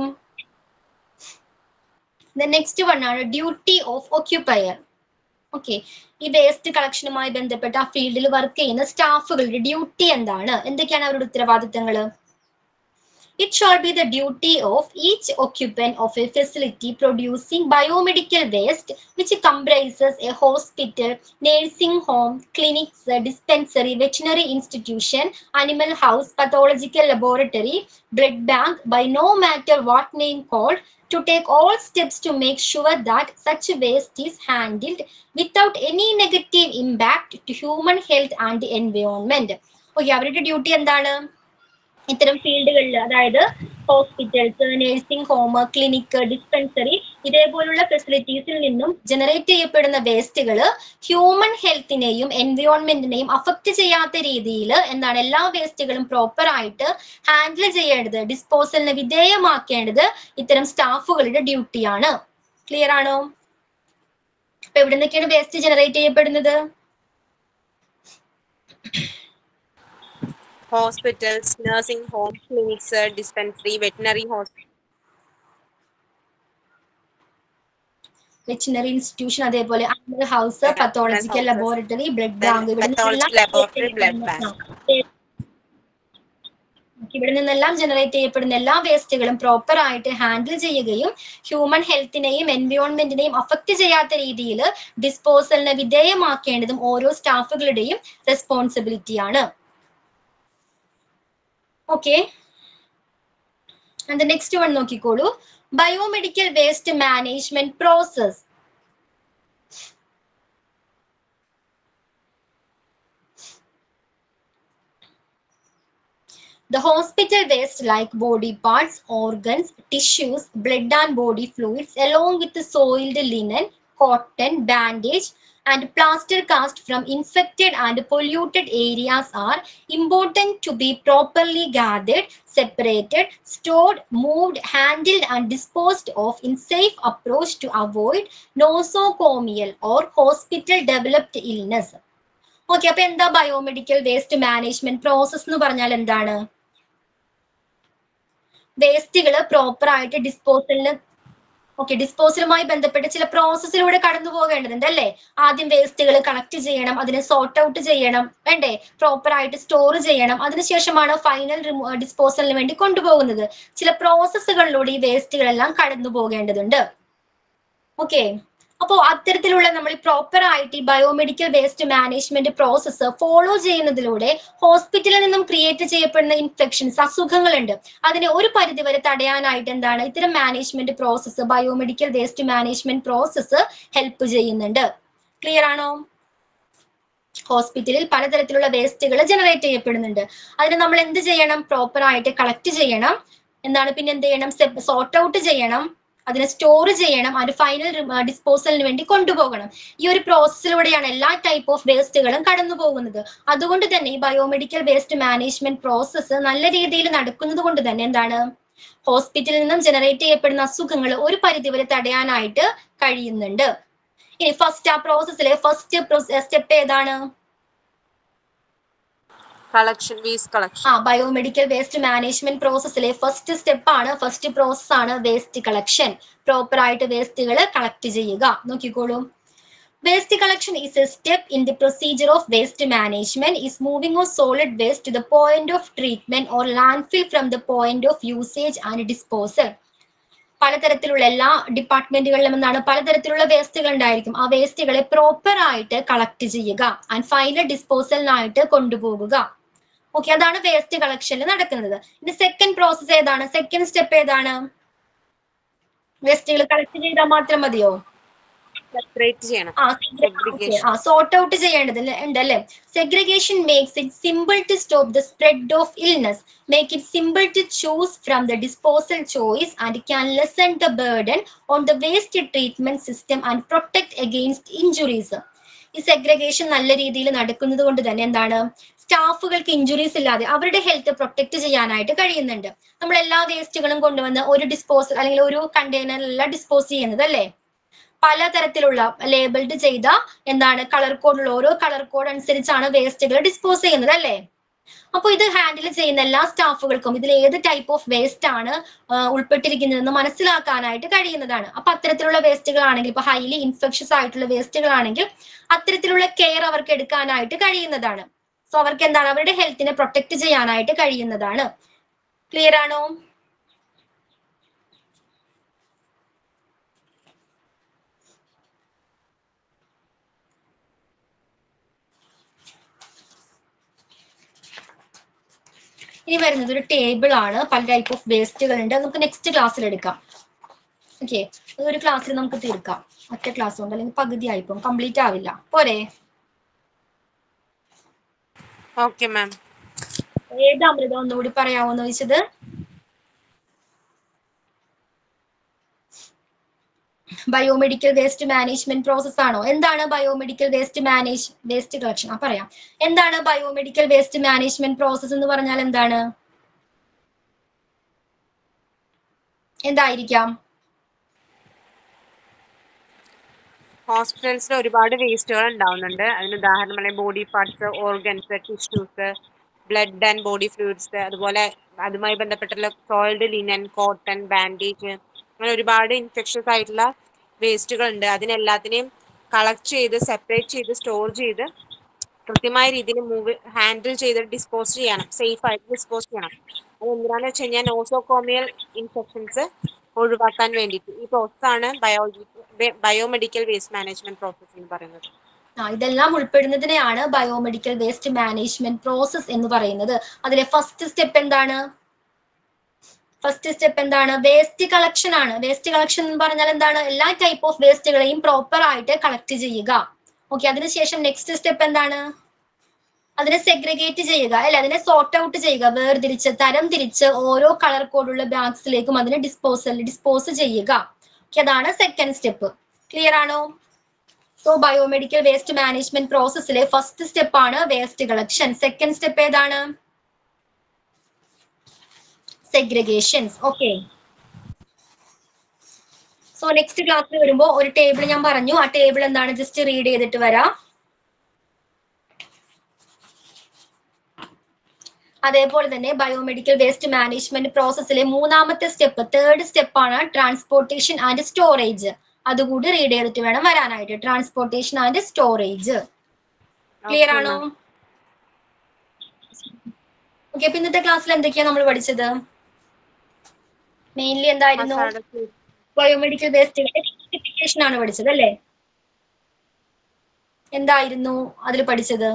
നെക്സ്റ്റ് വൺ ആണ് ഡ്യൂട്ടി ഓഫ് ഒക്യുപ്പയർ ഓക്കെ ഈ വേസ്റ്റ് കളക്ഷനുമായി ബന്ധപ്പെട്ട് ആ ഫീൽഡിൽ വർക്ക് ചെയ്യുന്ന സ്റ്റാഫുകളുടെ ഡ്യൂട്ടി എന്താണ് എന്തൊക്കെയാണ് അവരുടെ ഉത്തരവാദിത്തങ്ങൾ It shall be the duty of each occupant of a facility producing biomedical waste, which comprises a hospital, nursing home, clinics, a dispensary, veterinary institution, animal house, pathological laboratory, blood bank, by no matter what name called, to take all steps to make sure that such waste is handled without any negative impact to human health and the environment. Okay അവരുടെ ഡ്യൂട്ടി എന്താണ് ഇത്തരം ഫീൽഡുകളിൽ അതായത് hospitals nursing home clinic dispensary ഇതേപോലുള്ള ഫെസിലിറ്റീസിൽ നിന്നും ജനറേറ്റ് ചെയ്യപ്പെടുന്ന വേസ്റ്റുകൾ ഹ്യൂമൻ ഹെൽത്തിനെയും എൻവയോൺമെന്റിനെയും അഫക്റ്റ് ചെയ്യാത്ത രീതിയിൽ എന്താണ് എല്ലാ വേസ്റ്റുകളും പ്രോപ്പർ ആയിട്ട് ഹാൻഡിൽ ചെയ്യേണ്ടത് ഡിസ്പോസലിന് വിധേയമാക്കേണ്ടത് ഇത്തരം സ്റ്റാഫുകളുടെ ഡ്യൂട്ടിയാണ് ക്ലിയർ ആണോ അപ്പൊ എവിടെ നിന്നൊക്കെയാണ് വേസ്റ്റ് ജനറേറ്റ് ചെയ്യപ്പെടുന്നത് hospitals nursing home clinics dispensary veterinary hospital veterinary institution അതേപോലെ animal house Yeah, pathological animal houses. Laboratory blood Then bank ഇവിടെ pathology laboratory, blood bank. ഇവിടെ നിന്നെല്ലാം ജനറേറ്റ് ചെയ്യപ്പെടുന്ന എല്ലാ വേസ്റ്റുകളും പ്രോപ്പർ ആയിട്ട് ഹാൻഡിൽ ചെയ്യുകയും ഹ്യൂമൻ ഹെൽത്തിനെയും എൻവയോൺമെന്റിനെയും അഫക്റ്റ് ചെയ്യാത്ത രീതിയിൽ ഡിസ്പോസലിന് വിധേയമാക്കേണ്ടതും ഓരോ സ്റ്റാഫുകളുടെയും റെസ്പോൺസിബിലിറ്റിയാണ് ഓക്കെ ആൻഡ് നെക്സ്റ്റ് വൺ നോക്കിക്കോളൂ biomedical waste management process The hospital waste like body parts, organs, tissues, blood and body fluids along with the soiled linen, cotton, bandage and plaster cast from infected and polluted areas are important to be properly gathered, separated, stored, moved, handled and disposed of in safe approach to avoid nosocomial or hospital developed illness. Okay അപ്പൊ എന്താ ബയോമെഡിക്കൽ വേസ്റ്റ് മാനേജ്മെന്റ് പ്രോസസ് എന്ന് പറഞ്ഞാൽ എന്താണ് വേസ്റ്റുകൾ പ്രോപ്പർ ആയിട്ട് ഡിസ്പോസലിന് ഓക്കെ ഡിസ്പോസലുമായി ബന്ധപ്പെട്ട് ചില പ്രോസസ്സിലൂടെ കടന്നു പോകേണ്ടതുണ്ട് അല്ലേ ആദ്യം വേസ്റ്റുകൾ കളക്ട് ചെയ്യണം അതിനെ സോർട്ട് ഔട്ട് ചെയ്യണം വേണ്ടേ പ്രോപ്പർ ആയിട്ട് സ്റ്റോർ ചെയ്യണം അതിനുശേഷമാണ് ഫൈനൽ ഡിസ്പോസലിന് വേണ്ടി കൊണ്ടുപോകുന്നത് ചില പ്രോസസ്സുകളിലൂടെ ഈ വേസ്റ്റുകളെല്ലാം കടന്നു പോകേണ്ടതുണ്ട് ഓക്കെ അപ്പോൾ അത്തരത്തിലുള്ള നമ്മൾ പ്രോപ്പർ ആയിട്ട് ഈ biomedical waste management process follow ചെയ്യുന്നതിലൂടെ ഹോസ്പിറ്റലിൽ നിന്നും ക്രിയേറ്റ് ചെയ്യപ്പെടുന്ന ഇൻഫെക്ഷൻസ് അസുഖങ്ങളുണ്ട് അതിനെ ഒരു പരിധി വരെ തടയാനായിട്ട് എന്താണ് ഇത്തരം management process biomedical waste management process help ചെയ്യുന്നുണ്ട് ക്ലിയർ ആണോ ഹോസ്പിറ്റലിൽ പലതരത്തിലുള്ള വേസ്റ്റുകൾ ജനറേറ്റ് ചെയ്യപ്പെടുന്നുണ്ട് അതിന് നമ്മൾ എന്ത് ചെയ്യണം പ്രോപ്പർ ആയിട്ട് കളക്ട് ചെയ്യണം എന്താണ് പിന്നെ എന്ത് ചെയ്യണം സോർട്ട് ഔട്ട് ചെയ്യണം അതിനെ സ്റ്റോർ ചെയ്യണം അത് ഫൈനൽ ഡിസ്പോസലിന് വേണ്ടി കൊണ്ടുപോകണം ഈ ഒരു പ്രോസസ്സിലൂടെയാണ് എല്ലാ ടൈപ്പ് ഓഫ് വേസ്റ്റുകളും കടന്നു പോകുന്നത് അതുകൊണ്ട് തന്നെ ഈ ബയോമെഡിക്കൽ വേസ്റ്റ് മാനേജ്മെന്റ് പ്രോസസ്സ് നല്ല രീതിയിൽ നടക്കുന്നത് കൊണ്ട് തന്നെ എന്താണ് ഹോസ്പിറ്റലിൽ നിന്നും ജനറേറ്റ് ചെയ്യപ്പെടുന്ന അസുഖങ്ങൾ ഒരു പരിധിവരെ തടയാനായിട്ട് കഴിയുന്നുണ്ട് ഇനി ഫസ്റ്റ് ആ പ്രോസസ്സിലെ ഫസ്റ്റ് സ്റ്റെപ്പ് ഏതാണ് കളക്ഷൻ വേസ്റ്റ് കളക്ഷൻ ആ ബയോമെഡിക്കൽ വേസ്റ്റ് മാനേജ്മെന്റ് പ്രോസസ്സിലെ ഫസ്റ്റ് സ്റ്റെപ്പ് ആണ് ഫസ്റ്റ് പ്രോസസ് ആണ് വേസ്റ്റ് കളക്ഷൻ പ്രോപ്പർ ആയിട്ട് വേസ്റ്റുകൾ കളക്ട് ചെയ്യുക നോക്കിക്കോളൂ waste collection is a step in the procedure of waste management is moving of solid waste to the point of treatment or landfill from the point of usage and disposal പലതരത്തിലുള്ള എല്ലാ ഡിപ്പാർട്ട്മെന്റുകളിലും എന്താണ് പലതരത്തിലുള്ള വേസ്റ്റുകൾ ഉണ്ടായിരിക്കും ആ വേസ്റ്റുകളെ പ്രോപ്പർ ആയിട്ട് കളക്ട് ചെയ്യുക ആൻഡ് ഫൈനൽ ഡിസ്പോസലിനായിട്ട് കൊണ്ടുപോകുക ഓക്കെ അതാണ് വേസ്റ്റ് കളക്ഷനിൽ നടക്കുന്നത് ഇനി സെക്കൻഡ് പ്രോസസ് ഏതാണ് സെക്കൻഡ് സ്റ്റെപ്പ് ഏതാണ് വേസ്റ്റുകൾ കളക്ട് ചെയ്താൽ മാത്രം മതിയോ സെപ്പറേറ്റ് ചെയ്യണം ആ Segregation. ആ സോർട്ട് ഔട്ട് ചെയ്യേണ്ടത് ഉണ്ട് അല്ലേ segregation makes it simple to stop the spread of illness make it simple to choose from the disposal choice and can lessen the burden on the waste treatment system and protect against injuries ഈ സെഗ്രിഗേഷൻ നല്ല രീതിയിൽ നടക്കുന്നത് കൊണ്ട് തന്നെ എന്താണ് സ്റ്റാഫുകൾക്ക് ഇഞ്ചുറീസ് ഇല്ലാതെ അവരുടെ ഹെൽത്ത് പ്രൊട്ടക്ട് ചെയ്യാനായിട്ട് കഴിയുന്നുണ്ട് നമ്മൾ എല്ലാ വേസ്റ്റുകളും കൊണ്ടുവന്ന് ഒരു ഡിസ്പോസൽ അല്ലെങ്കിൽ ഒരു കണ്ടെയ്നറിലല്ല ഡിസ്പോസ് ചെയ്യുന്നത് അല്ലേ പലതരത്തിലുള്ള ലേബിൾഡ് ചെയ്ത എന്താണ് കളർ കോഡുള്ള ഓരോ കളർ കോഡ് അനുസരിച്ചാണ് വേസ്റ്റുകൾ ഡിസ്പോസ് ചെയ്യുന്നത് അല്ലേ അപ്പോൾ ഇത് ഹാൻഡിൽ ചെയ്യുന്ന എല്ലാ സ്റ്റാഫുകൾക്കും ഇതിൽ ഏത് ടൈപ്പ് ഓഫ് വേസ്റ്റ് ആണ് ആ, ഉൾപ്പെട്ടിരിക്കുന്നതെന്ന് മനസ്സിലാക്കാനായിട്ട് കഴിയുന്നതാണ് അപ്പൊ അത്തരത്തിലുള്ള വേസ്റ്റുകളാണെങ്കിൽ ഇപ്പൊ ഹൈലി ഇൻഫെക്ഷസ് ആയിട്ടുള്ള വേസ്റ്റുകളാണെങ്കിൽ അത്തരത്തിലുള്ള കെയർ അവർക്ക് എടുക്കാനായിട്ട് കഴിയുന്നതാണ് സോ അവർക്ക് എന്താണ് അവരുടെ ഹെൽത്തിനെ പ്രൊട്ടക്ട് ചെയ്യാനായിട്ട് കഴിയുന്നതാണ് ക്ലിയർ ആണോ ഇനി വരുന്നത് ഒരു ടേബിൾ ആണ് പല ടൈപ്പ് ഓഫ് വേസ്റ്റുകൾ ഉണ്ട് അത് നമുക്ക് നെക്സ്റ്റ് ക്ലാസ്സിൽ എടുക്കാം ഓക്കെ ഒരു ക്ലാസ്സിൽ നമുക്ക് തീർക്കാം ഒറ്റ ക്ലാസ് കൊണ്ട് അല്ലെങ്കിൽ പകുതി ആയിപ്പോവും കംപ്ലീറ്റ് ആവില്ല പോരെ ഓക്കെ മാം ഏത് അമൃതം ഒന്നുകൂടി പറയാമോന്ന് ചോദിച്ചത് ബയോമെഡിക്കൽ വേസ്റ്റ് മാനേജ്മെന്റ് പ്രോസസ് ആണോ എന്താണ് biomedical waste manage waste collection ആ പറയാം എന്താണ് ബയോമെഡിക്കൽ വേസ്റ്റ് മാനേജ്മെന്റ് പ്രോസസ് എന്ന് പറഞ്ഞാൽ എന്താണ് എന്തായിരിക്കാം ഹോസ്പിറ്റൽസിൽ ഒരുപാട് വേസ്റ്റുകൾ ഉണ്ടാവുന്നുണ്ട് അതിന് ഉദാഹരണമായി body parts organs tissues blood and body fluids അതുപോലെ അതുമായി ബന്ധപ്പെട്ടുള്ള സോയിൽഡ് ലിനൻ കോട്ടൺ ബാൻഡേജ് അങ്ങനെ ഒരുപാട് ഇൻഫെക്ഷൻസ് ആയിട്ടുള്ള വേസ്റ്റുകൾ ഉണ്ട് അതിനെല്ലാത്തിനെയും കളക്ട് ചെയ്ത് സെപ്പറേറ്റ് ചെയ്ത് സ്റ്റോർ ചെയ്ത് കൃത്യമായ രീതിയിൽ മൂവ് ഹാൻഡിൽ ചെയ്ത് ഡിസ്പോസ് ചെയ്യണം സേഫ് ആയിട്ട് ഡിസ്പോസ് ചെയ്യണം അത് എന്തിനാന്ന് വെച്ച് കഴിഞ്ഞാൽ നോസോകോമിയൽ ഇൻഫെക്ഷൻസ് ഒഴിവാക്കാൻ വേണ്ടിയിട്ട് ഈ പ്രോസസ്സാണ് biology biomedical waste management process എന്ന് പറയുന്നത് ആ ഇതെല്ലാം ഉൾപ്പെടുന്നതിനെയാണ് ബയോമെഡിക്കൽ വേസ്റ്റ് മാനേജ്മെന്റ് പ്രോസസ് എന്ന് പറയുന്നത് അതിലെ ഫസ്റ്റ് സ്റ്റെപ്പ് എന്താണ് ഫസ്റ്റ് സ്റ്റെപ്പ് എന്താണ് വേസ്റ്റ് കളക്ഷൻ ആണ് വേസ്റ്റ് കളക്ഷൻ എന്ന് പറഞ്ഞാൽ എന്താണ് എല്ലാ ടൈപ്പ് ഓഫ് വേസ്റ്റുകളെയും പ്രോപ്പർ ആയിട്ട് കളക്ട് ചെയ്യുക ഓക്കെ അതിനുശേഷം നെക്സ്റ്റ് സ്റ്റെപ്പ് എന്താണ് അതിനെ സെഗ്രിഗേറ്റ് ചെയ്യുക അല്ലെ അതിനെ സോർട്ട് ഔട്ട് ചെയ്യുക വേർതിരിച്ച് തരം തിരിച്ച് ഓരോ കളർ കോഡുള്ള ബാഗ്സിലേക്കും അതിനെ ഡിസ്പോസൽ ഡിസ്പോസ് ചെയ്യുക ഓക്കെ അതാണ് സെക്കൻഡ് സ്റ്റെപ്പ് ക്ലിയർ ആണോ സോ ബയോമെഡിക്കൽ വേസ്റ്റ് മാനേജ്മെന്റ് പ്രോസസ്സിലെ ഫസ്റ്റ് സ്റ്റെപ്പ് ആണ് വേസ്റ്റ് കളക്ഷൻ സെക്കൻഡ് സ്റ്റെപ്പ് ഏതാണ് സെഗ്രിഗേഷൻസ് ഓക്കെ സോ നെക്സ്റ്റ് ക്ലാസ്സിൽ വരുമ്പോൾ ഒരു ടേബിൾ ഞാൻ പറഞ്ഞു ആ ടേബിൾ എന്താണ് ജസ്റ്റ് റീഡ് ചെയ്തിട്ട് വരാം അതേപോലെ തന്നെ ബയോമെഡിക്കൽ വേസ്റ്റ് മാനേജ്മെന്റ് പ്രോസസ്സിലെ മൂന്നാമത്തെ സ്റ്റെപ്പ് തേർഡ് സ്റ്റെപ്പ് ആണ് ട്രാൻസ്പോർട്ടേഷൻ ആൻഡ് സ്റ്റോറേജ് അതുകൂടി റീഡ് ചെയ്തിട്ട് വേണം വരാനായിട്ട് ട്രാൻസ്പോർട്ടേഷൻ ആൻഡ് സ്റ്റോറേജ് ക്ലിയർ ആണോ ഓക്കെ അപ്പൊ ഇന്നത്തെ ക്ലാസ്സിൽ എന്തൊക്കെയാ നമ്മൾ പഠിച്ചത് മെയിൻലി എന്തായിരുന്നു ബയോമെഡിക്കൽ വേസ്റ്റുകളുടെ ക്ലാസിഫിക്കേഷൻ ആണ് പഠിച്ചത് അല്ലേ എന്തായിരുന്നു അതിൽ പഠിച്ചത്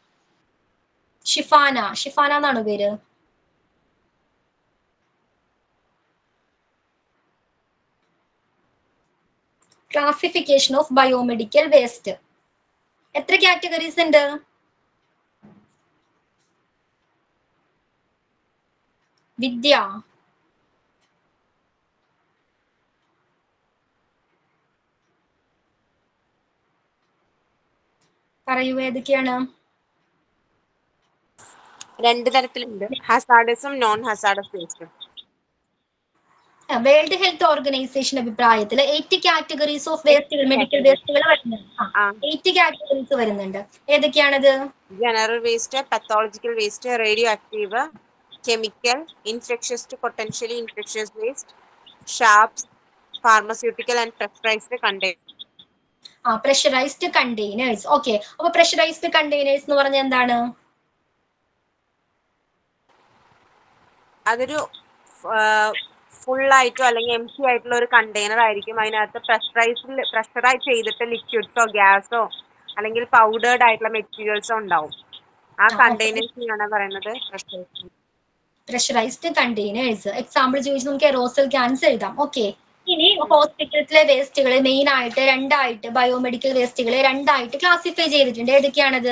ഷിഫാന ഷിഫാന എന്നാണ് പേര് ക്ലാസിഫിക്കേഷൻ ഓഫ് ബയോമെഡിക്കൽ വേസ്റ്റ് എത്ര കാറ്റഗറീസ് ഉണ്ട് വിദ്യ പറയൂ ഏതൊക്കെയാണ് രണ്ട് തരത്തിലുണ്ട് ഹസാഡസും നോൺ ഹസാഡസ് വേസ്റ്റും വേൾഡ് ഹെൽത്ത് ഓർഗനൈസേഷൻ അഭിപ്രായത്തിൽ എയ്റ്റ് കാറ്റഗറീസ് ഓഫ് വേസ്റ്റുകൾ മെഡിക്കൽ വേസ്റ്റുകൾ വരുന്നുണ്ട് ആ എയ്റ്റ് കാറ്റഗറീസ് വരുന്നുണ്ട് ഏതൊക്കെയാണത് general waste pathological waste radioactive chemical infectious to potentially infectious waste sharps pharmaceutical and pesticide container ആ പ്രഷറൈസ്ഡ് കണ്ടെയ്നേഴ്സ് ഓക്കെ അപ്പൊ പ്രഷറൈസ്ഡ് കണ്ടെയ്നേഴ്സ് എന്ന് പറഞ്ഞാൽ എന്താണ് അതൊരു ഫുൾ ആയിട്ടോ അല്ലെങ്കിൽ എം ടി ആയിട്ടുള്ള ഒരു കണ്ടെയ്നർ ആയിരിക്കും അതിനകത്ത് പ്രഷറൈസിൽ പ്രഷറൈസ് ചെയ്തിട്ട് ലിക്വിഡ്സോ ഗ്യാസോ അല്ലെങ്കിൽ പൗഡേർഡ് ആയിട്ടുള്ള മെറ്റീരിയൽസോ ഉണ്ടാവും ആ ആ, കണ്ടെയ്നേഴ്സിനാണ് പറയുന്നത് പ്രഷറൈസ് പ്രഷറൈസ്ഡ് കണ്ടെയ്നേഴ്സ് എക്സാമ്പിൾ ചോദിച്ച് നമുക്ക് എറോസൽ ക്യാൻസ് എഴുതാം ഓക്കെ ഇനി ഹോസ്പിറ്റൽസിലെ വേസ്റ്റുകളെ മെയിൻ ആയിട്ട് രണ്ടായിട്ട് ബയോമെഡിക്കൽ വേസ്റ്റുകളെ രണ്ടായിട്ട് ക്ലാസിഫൈ ചെയ്തിട്ടുണ്ട് ഏതൊക്കെയാണത്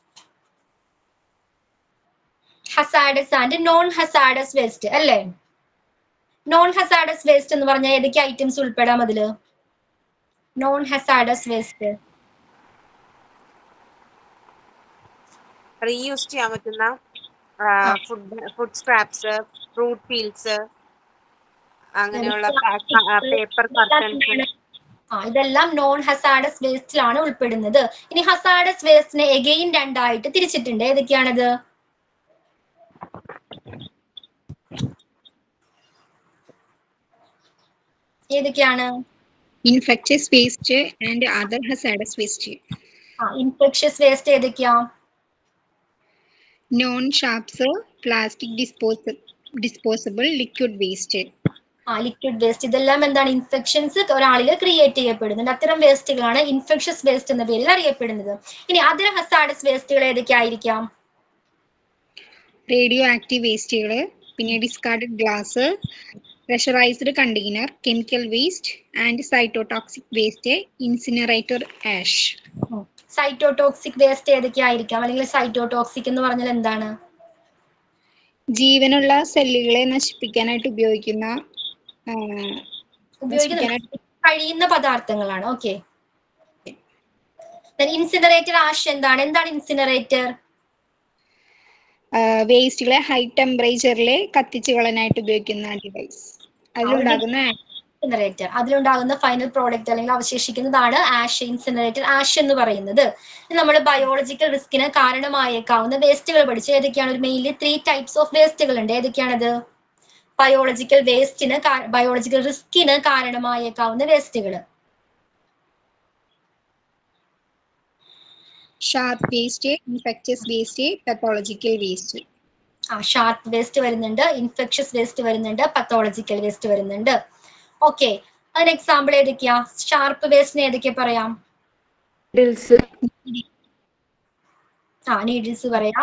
hazardous and non hazardous waste അല്ലേ നോൺ ഹസാഡസ് വേസ്റ്റ് എന്ന് പറഞ്ഞാൽ ഏതൊക്കെ ഐറ്റംസ് ഉൾപ്പെടാം അതില് നോൺ ഹസാഡസ് വേസ്റ്റ് റീയൂസ് ചെയ്യാൻ പറ്റുന്ന food food scraps fruit peels അങ്ങനെയുള്ള പേപ്പർ കർട്ടൻസ് ആ ഇതെല്ലാം നോൺ ഹസാഡസ് വേസ്റ്റിലാണ് ഉൾപ്പെടുന്നത് ഇനി ഹസാഡസ് വേസ്റ്റിനെ എഗെയിൻ രണ്ടായിട്ട് തിരിച്ചിട്ടുണ്ട് ഏതൊക്കെയാണത് ഏതൊക്കെയാണ് infectious waste and other hazardous waste. ആ ഇൻഫെക്ഷ്യസ് വേസ്റ്റ് ഏതൊക്കെയാ Non-sharps, plastic disposal, disposable liquid waste. ആ ലിക്വിഡ് വേസ്റ്റ് ഇതെല്ലാം എന്താണ് ഇൻഫെക്ഷൻസ് ഒരാളിൽ ക്രിയേറ്റ് ചെയ്യപ്പെടുന്നുണ്ട് അത്തരം വേസ്റ്റുകളാണ് ഇൻഫെക്ഷ്യസ് വേസ്റ്റ് എന്ന പേരിൽ അറിയപ്പെടുന്നത് ഇനി അതർ ഹസാഡസ് വേസ്റ്റുകൾ ഏതൊക്കെയായിരിക്കാം റേഡിയോ ആക്റ്റീവ് വേസ്റ്റുകൾ പിന്നെ discarded glass pressurised container chemical waste and cytotoxic waste incinerator ash cytotoxic waste ഏതൊക്കെയായിരിക്കാം അല്ലെങ്കിൽ സൈറ്റോടോക്സിക് എന്ന് പറഞ്ഞാൽ എന്താണ് ജീവനുള്ള സെല്ലുകളെ നശിപ്പിക്കാനായിട്ട് ഉപയോഗിക്കുന്ന ആ, ഉപയോഗിക്കുന്ന നശിപ്പിക്കാനായിട്ട് കഴിയുന്ന പദാർത്ഥങ്ങളാണ് ഓക്കെ ഇൻസിനറേറ്റർ ആഷ് എന്താണ് എന്താണ് ഇൻസിനറേറ്റർ വേസ്റ്റുകളെ ഹൈ ടെമ്പറേച്ചറിൽ കത്തിച്ച് കളയാനായിട്ട് ഉപയോഗിക്കുന്ന ഡിവൈസ് അതിലുണ്ടാകുന്ന ഇൻസിനറേറ്റർ അതിലുണ്ടാകുന്ന ഫൈനൽ പ്രോഡക്റ്റ് അല്ലെങ്കിൽ അവശേഷിക്കുന്നതാണ് ആഷ് ഇൻസിനറേറ്റർ ആഷ് എന്ന് പറയുന്നത് നമ്മൾ ബയോളജിക്കൽ റിസ്കിന് കാരണമായേക്കാവുന്ന വേസ്റ്റുകൾ പഠിച്ചു ഏതൊക്കെയാണ് ഒരു മെയിൻലി ത്രീ ടൈപ്സ് ഓഫ് വേസ്റ്റുകൾ ഉണ്ട് ഏതൊക്കെയാണത് ബയോളജിക്കൽ വേസ്റ്റിന് ബയോളജിക്കൽ റിസ്കിന് കാരണമായേക്കാവുന്ന വേസ്റ്റുകൾ sharp waste infectious waste pathological waste ആ ഷാർപ്പ് വേസ്റ്റ് വരുന്നുണ്ട് ഇൻഫെക്ഷ്യസ് വേസ്റ്റ് വരുന്നുണ്ട് പത്തോളജിക്കൽ വേസ്റ്റ് വരുന്നുണ്ട് ഓക്കെ അതിന് എക്സാമ്പിൾ ഏതൊക്കെയാ ഷാർപ്പ് വേസ്റ്റിന് ഏതൊക്കെ പറയാം നീഡിൽസ് ആ നീഡിൽസ് പറയാം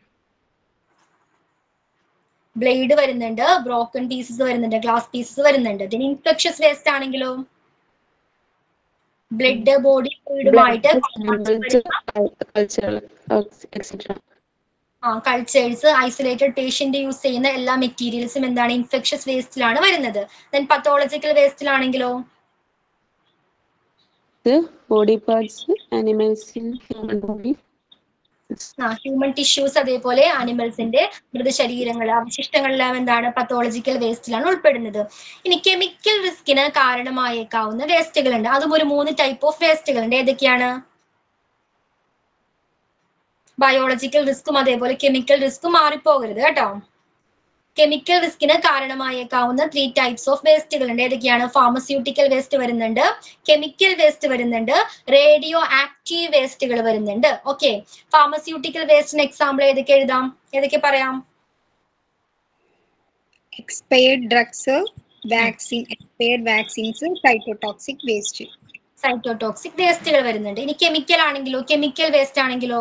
ബ്ലേഡ് വരുന്നുണ്ട് ബ്രോക്കൺ പീസസ് വരുന്നുണ്ട് ഗ്ലാസ് പീസസ് വരുന്നുണ്ട് ഇതിന് ഇൻഫെക്ഷസ് വേസ്റ്റ് ആണെങ്കിലോ ബ്ലഡ് ബോഡി ഫ്ലൂയിഡുമായിട്ട് കൾച്ചറൽ എക്സെട്ര ആ കൾച്ചേഴ്സ് ഐസൊലേറ്റഡ് പേഷ്യന്റ് യൂസ് ചെയ്യുന്ന എല്ലാ മെറ്റീരിയൽസും എന്താണ് ഇൻഫെക്ഷസ് വേസ്റ്റിലാണ് വരുന്നത് ദെൻ പത്തോളജിക്കൽ വേസ്റ്റിലാണെങ്കിലോ body parts animals in human body human tissues അതേപോലെ ആനിമൽസിന്റെ മൃതശരീരങ്ങൾ അവശിഷ്ടങ്ങളെല്ലാം എന്താണ് പത്തോളജിക്കൽ വേസ്റ്റിലാണ് ഉൾപ്പെടുന്നത് ഇനി കെമിക്കൽ റിസ്കിന് കാരണമായേക്കാവുന്ന വേസ്റ്റുകൾ ഉണ്ട് അതും ഒരു മൂന്ന് ടൈപ്പ് ഓഫ് വേസ്റ്റുകൾ ഉണ്ട് ഏതൊക്കെയാണ് ബയോളജിക്കൽ റിസ്ക്കും അതേപോലെ കെമിക്കൽ റിസ്ക്കും മാറിപ്പോകരുത് കേട്ടോ കെമിക്കൽ റിസ്കിന് കാരണമായേക്കാവുന്ന ത്രീ ടൈപ്സ് ഓഫ് വേസ്റ്റുകൾ ഉണ്ട് ഏതൊക്കെയാണ് ഫാർമസ്യൂട്ടിക്കൽ വേസ്റ്റ് വരുന്നുണ്ട് കെമിക്കൽ വേസ്റ്റ് വരുന്നുണ്ട് റേഡിയോ ആക്റ്റീവ് വേസ്റ്റുകൾ വരുന്നുണ്ട് ഓക്കെ ഫാർമസ്യൂട്ടിക്കൽ വേസ്റ്റിന് എക്സാമ്പിൾ ഏതൊക്കെ എഴുതാം ഏതൊക്കെ പറയാം expired drugs vaccine expired vaccines cytotoxic waste cytotoxic വേസ്റ്റുകൾ വരുന്നുണ്ട് ഇനി കെമിക്കൽ ആണെങ്കിലോ കെമിക്കൽ വേസ്റ്റ് ആണെങ്കിലോ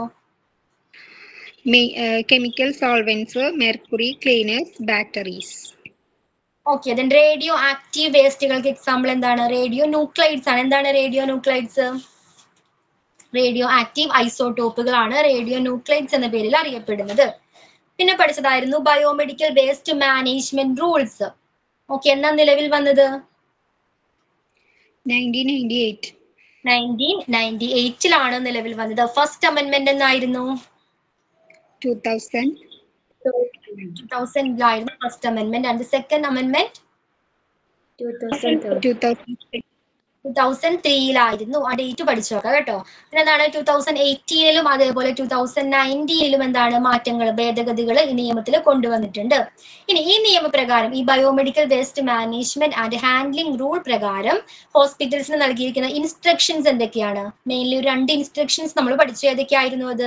chemical solvents mercury cleaners batteries okay then radioactive വേസ്റ്റുകൾക്ക് എക്സാമ്പിൾ എന്താണ് റേഡിയോ ന്യൂക്ലൈഡ്സ് ആണ് എന്താണ് റേഡിയോ ന്യൂക്ലൈഡ്സ് റേഡിയോ ആക്റ്റീവ് ഐസോട്ടോപ്പുകളാണ് റേഡിയോ ന്യൂക്ലൈഡ്സ് എന്ന പേരിൽ അറിയപ്പെടുന്നത് പിന്നെ പഠിച്ചതായിരുന്നു biomedical waste management rules okay എന്നാ നിലവിൽ വന്നത് nineteen ninety eight nineteen ninety എയ്റ്റിലാണ് നിലവിൽ വന്നത് ഫസ്റ്റ് അമെന്റ്മെന്റ് എന്നായിരുന്നു two thousand two തൗസൻഡിലായിരുന്നു first amendment and second amendment two thousand two thousand ത്രീയിലായിരുന്നു ആ ഡേറ്റ് പഠിച്ചു നോക്കാം കേട്ടോ പിന്നെ എന്താണ് ടൂ തൗസൻഡ് എയ്റ്റീനിലും അതേപോലെ ടൂ തൗസൻഡ് നയൻറ്റീനിലും എന്താണ് മാറ്റങ്ങൾ ഭേദഗതികൾ ഈ നിയമത്തിൽ കൊണ്ടുവന്നിട്ടുണ്ട് ഇനി ഈ നിയമപ്രകാരം ഈ biomedical waste management and handling rule പ്രകാരം ഹോസ്പിറ്റൽസിന് നൽകിയിരിക്കുന്ന ഇൻസ്ട്രക്ഷൻസ് എന്തൊക്കെയാണ് മെയിൻലി ഒരു രണ്ട് ഇൻസ്ട്രക്ഷൻസ് നമ്മൾ പഠിച്ചു ഏതൊക്കെയായിരുന്നു അത്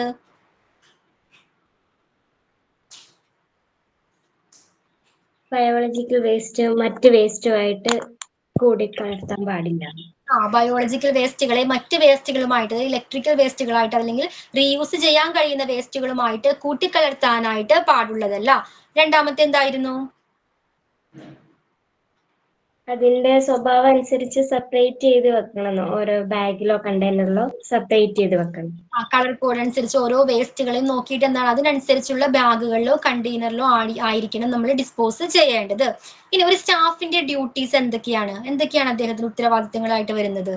ബയോളജിക്കൽ വേസ്റ്റും മറ്റ് വേസ്റ്റുമായിട്ട് കൂടിക്കലർത്താൻ പാടില്ല ആ ബയോളജിക്കൽ വേസ്റ്റുകളെ മറ്റ് വേസ്റ്റുകളുമായിട്ട് ഇലക്ട്രിക്കൽ വേസ്റ്റുകളായിട്ട് അല്ലെങ്കിൽ റീയൂസ് ചെയ്യാൻ കഴിയുന്ന വേസ്റ്റുകളുമായിട്ട് കൂട്ടിക്കലർത്താനായിട്ട് പാടുള്ളതല്ല രണ്ടാമത്തെ എന്തായിരുന്നു അതിന്റെ സ്വഭാവം അനുസരിച്ച് സെപ്പറേറ്റ് ചെയ്ത് വെക്കണം ഓരോ ബാഗിലോ കണ്ടെയ്നറിലോ സെപ്പറേറ്റ് ചെയ്ത് വെക്കണം ആ കളർ കോഡ് അനുസരിച്ച് ഓരോ വേസ്റ്റുകളെയും നോക്കിയിട്ട് എന്താണ് അതിനനുസരിച്ചുള്ള ബാഗുകളിലോ കണ്ടെയ്നറിലോ ആയിരിക്കണം നമ്മൾ ഡിസ്പോസ് ചെയ്യേണ്ടത് ഇനി ഒരു സ്റ്റാഫിന്റെ ഡ്യൂട്ടീസ് എന്തൊക്കെയാണ് എന്തൊക്കെയാണ് അദ്ദേഹത്തിന് ഉത്തരവാദിത്തങ്ങളായിട്ട് വരുന്നത്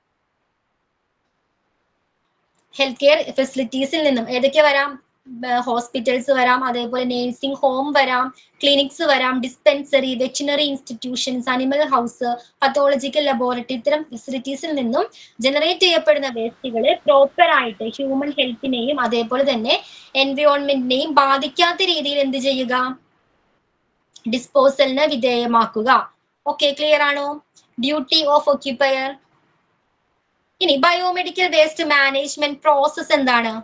ഹെൽത്ത് കെയർ ഫെസിലിറ്റീസിൽ നിന്നും ഏതൊക്കെ വരാം ഹോസ്പിറ്റൽസ് വരാം അതേപോലെ നേഴ്സിംഗ് ഹോം വരാം ക്ലിനിക്സ് വരാം dispensary veterinary institutions animal house pathological laboratory ഇത്തരം ഫെസിലിറ്റീസിൽ നിന്നും ജനറേറ്റ് ചെയ്യപ്പെടുന്ന വേസ്റ്റുകൾ പ്രോപ്പർ ആയിട്ട് ഹ്യൂമൻ ഹെൽത്തിനെയും അതേപോലെ തന്നെ എൻവയോൺമെന്റിനെയും ബാധിക്കാത്ത രീതിയിൽ എന്ത് ചെയ്യുക ഡിസ്പോസലിന് വിധേയമാക്കുക ഓക്കെ ക്ലിയർ ആണോ ഡ്യൂട്ടി ഓഫ് ഒക്യുപ്പയർ ഇനി ബയോമെഡിക്കൽ വേസ്റ്റ് മാനേജ്മെന്റ് പ്രോസസ് എന്താണ്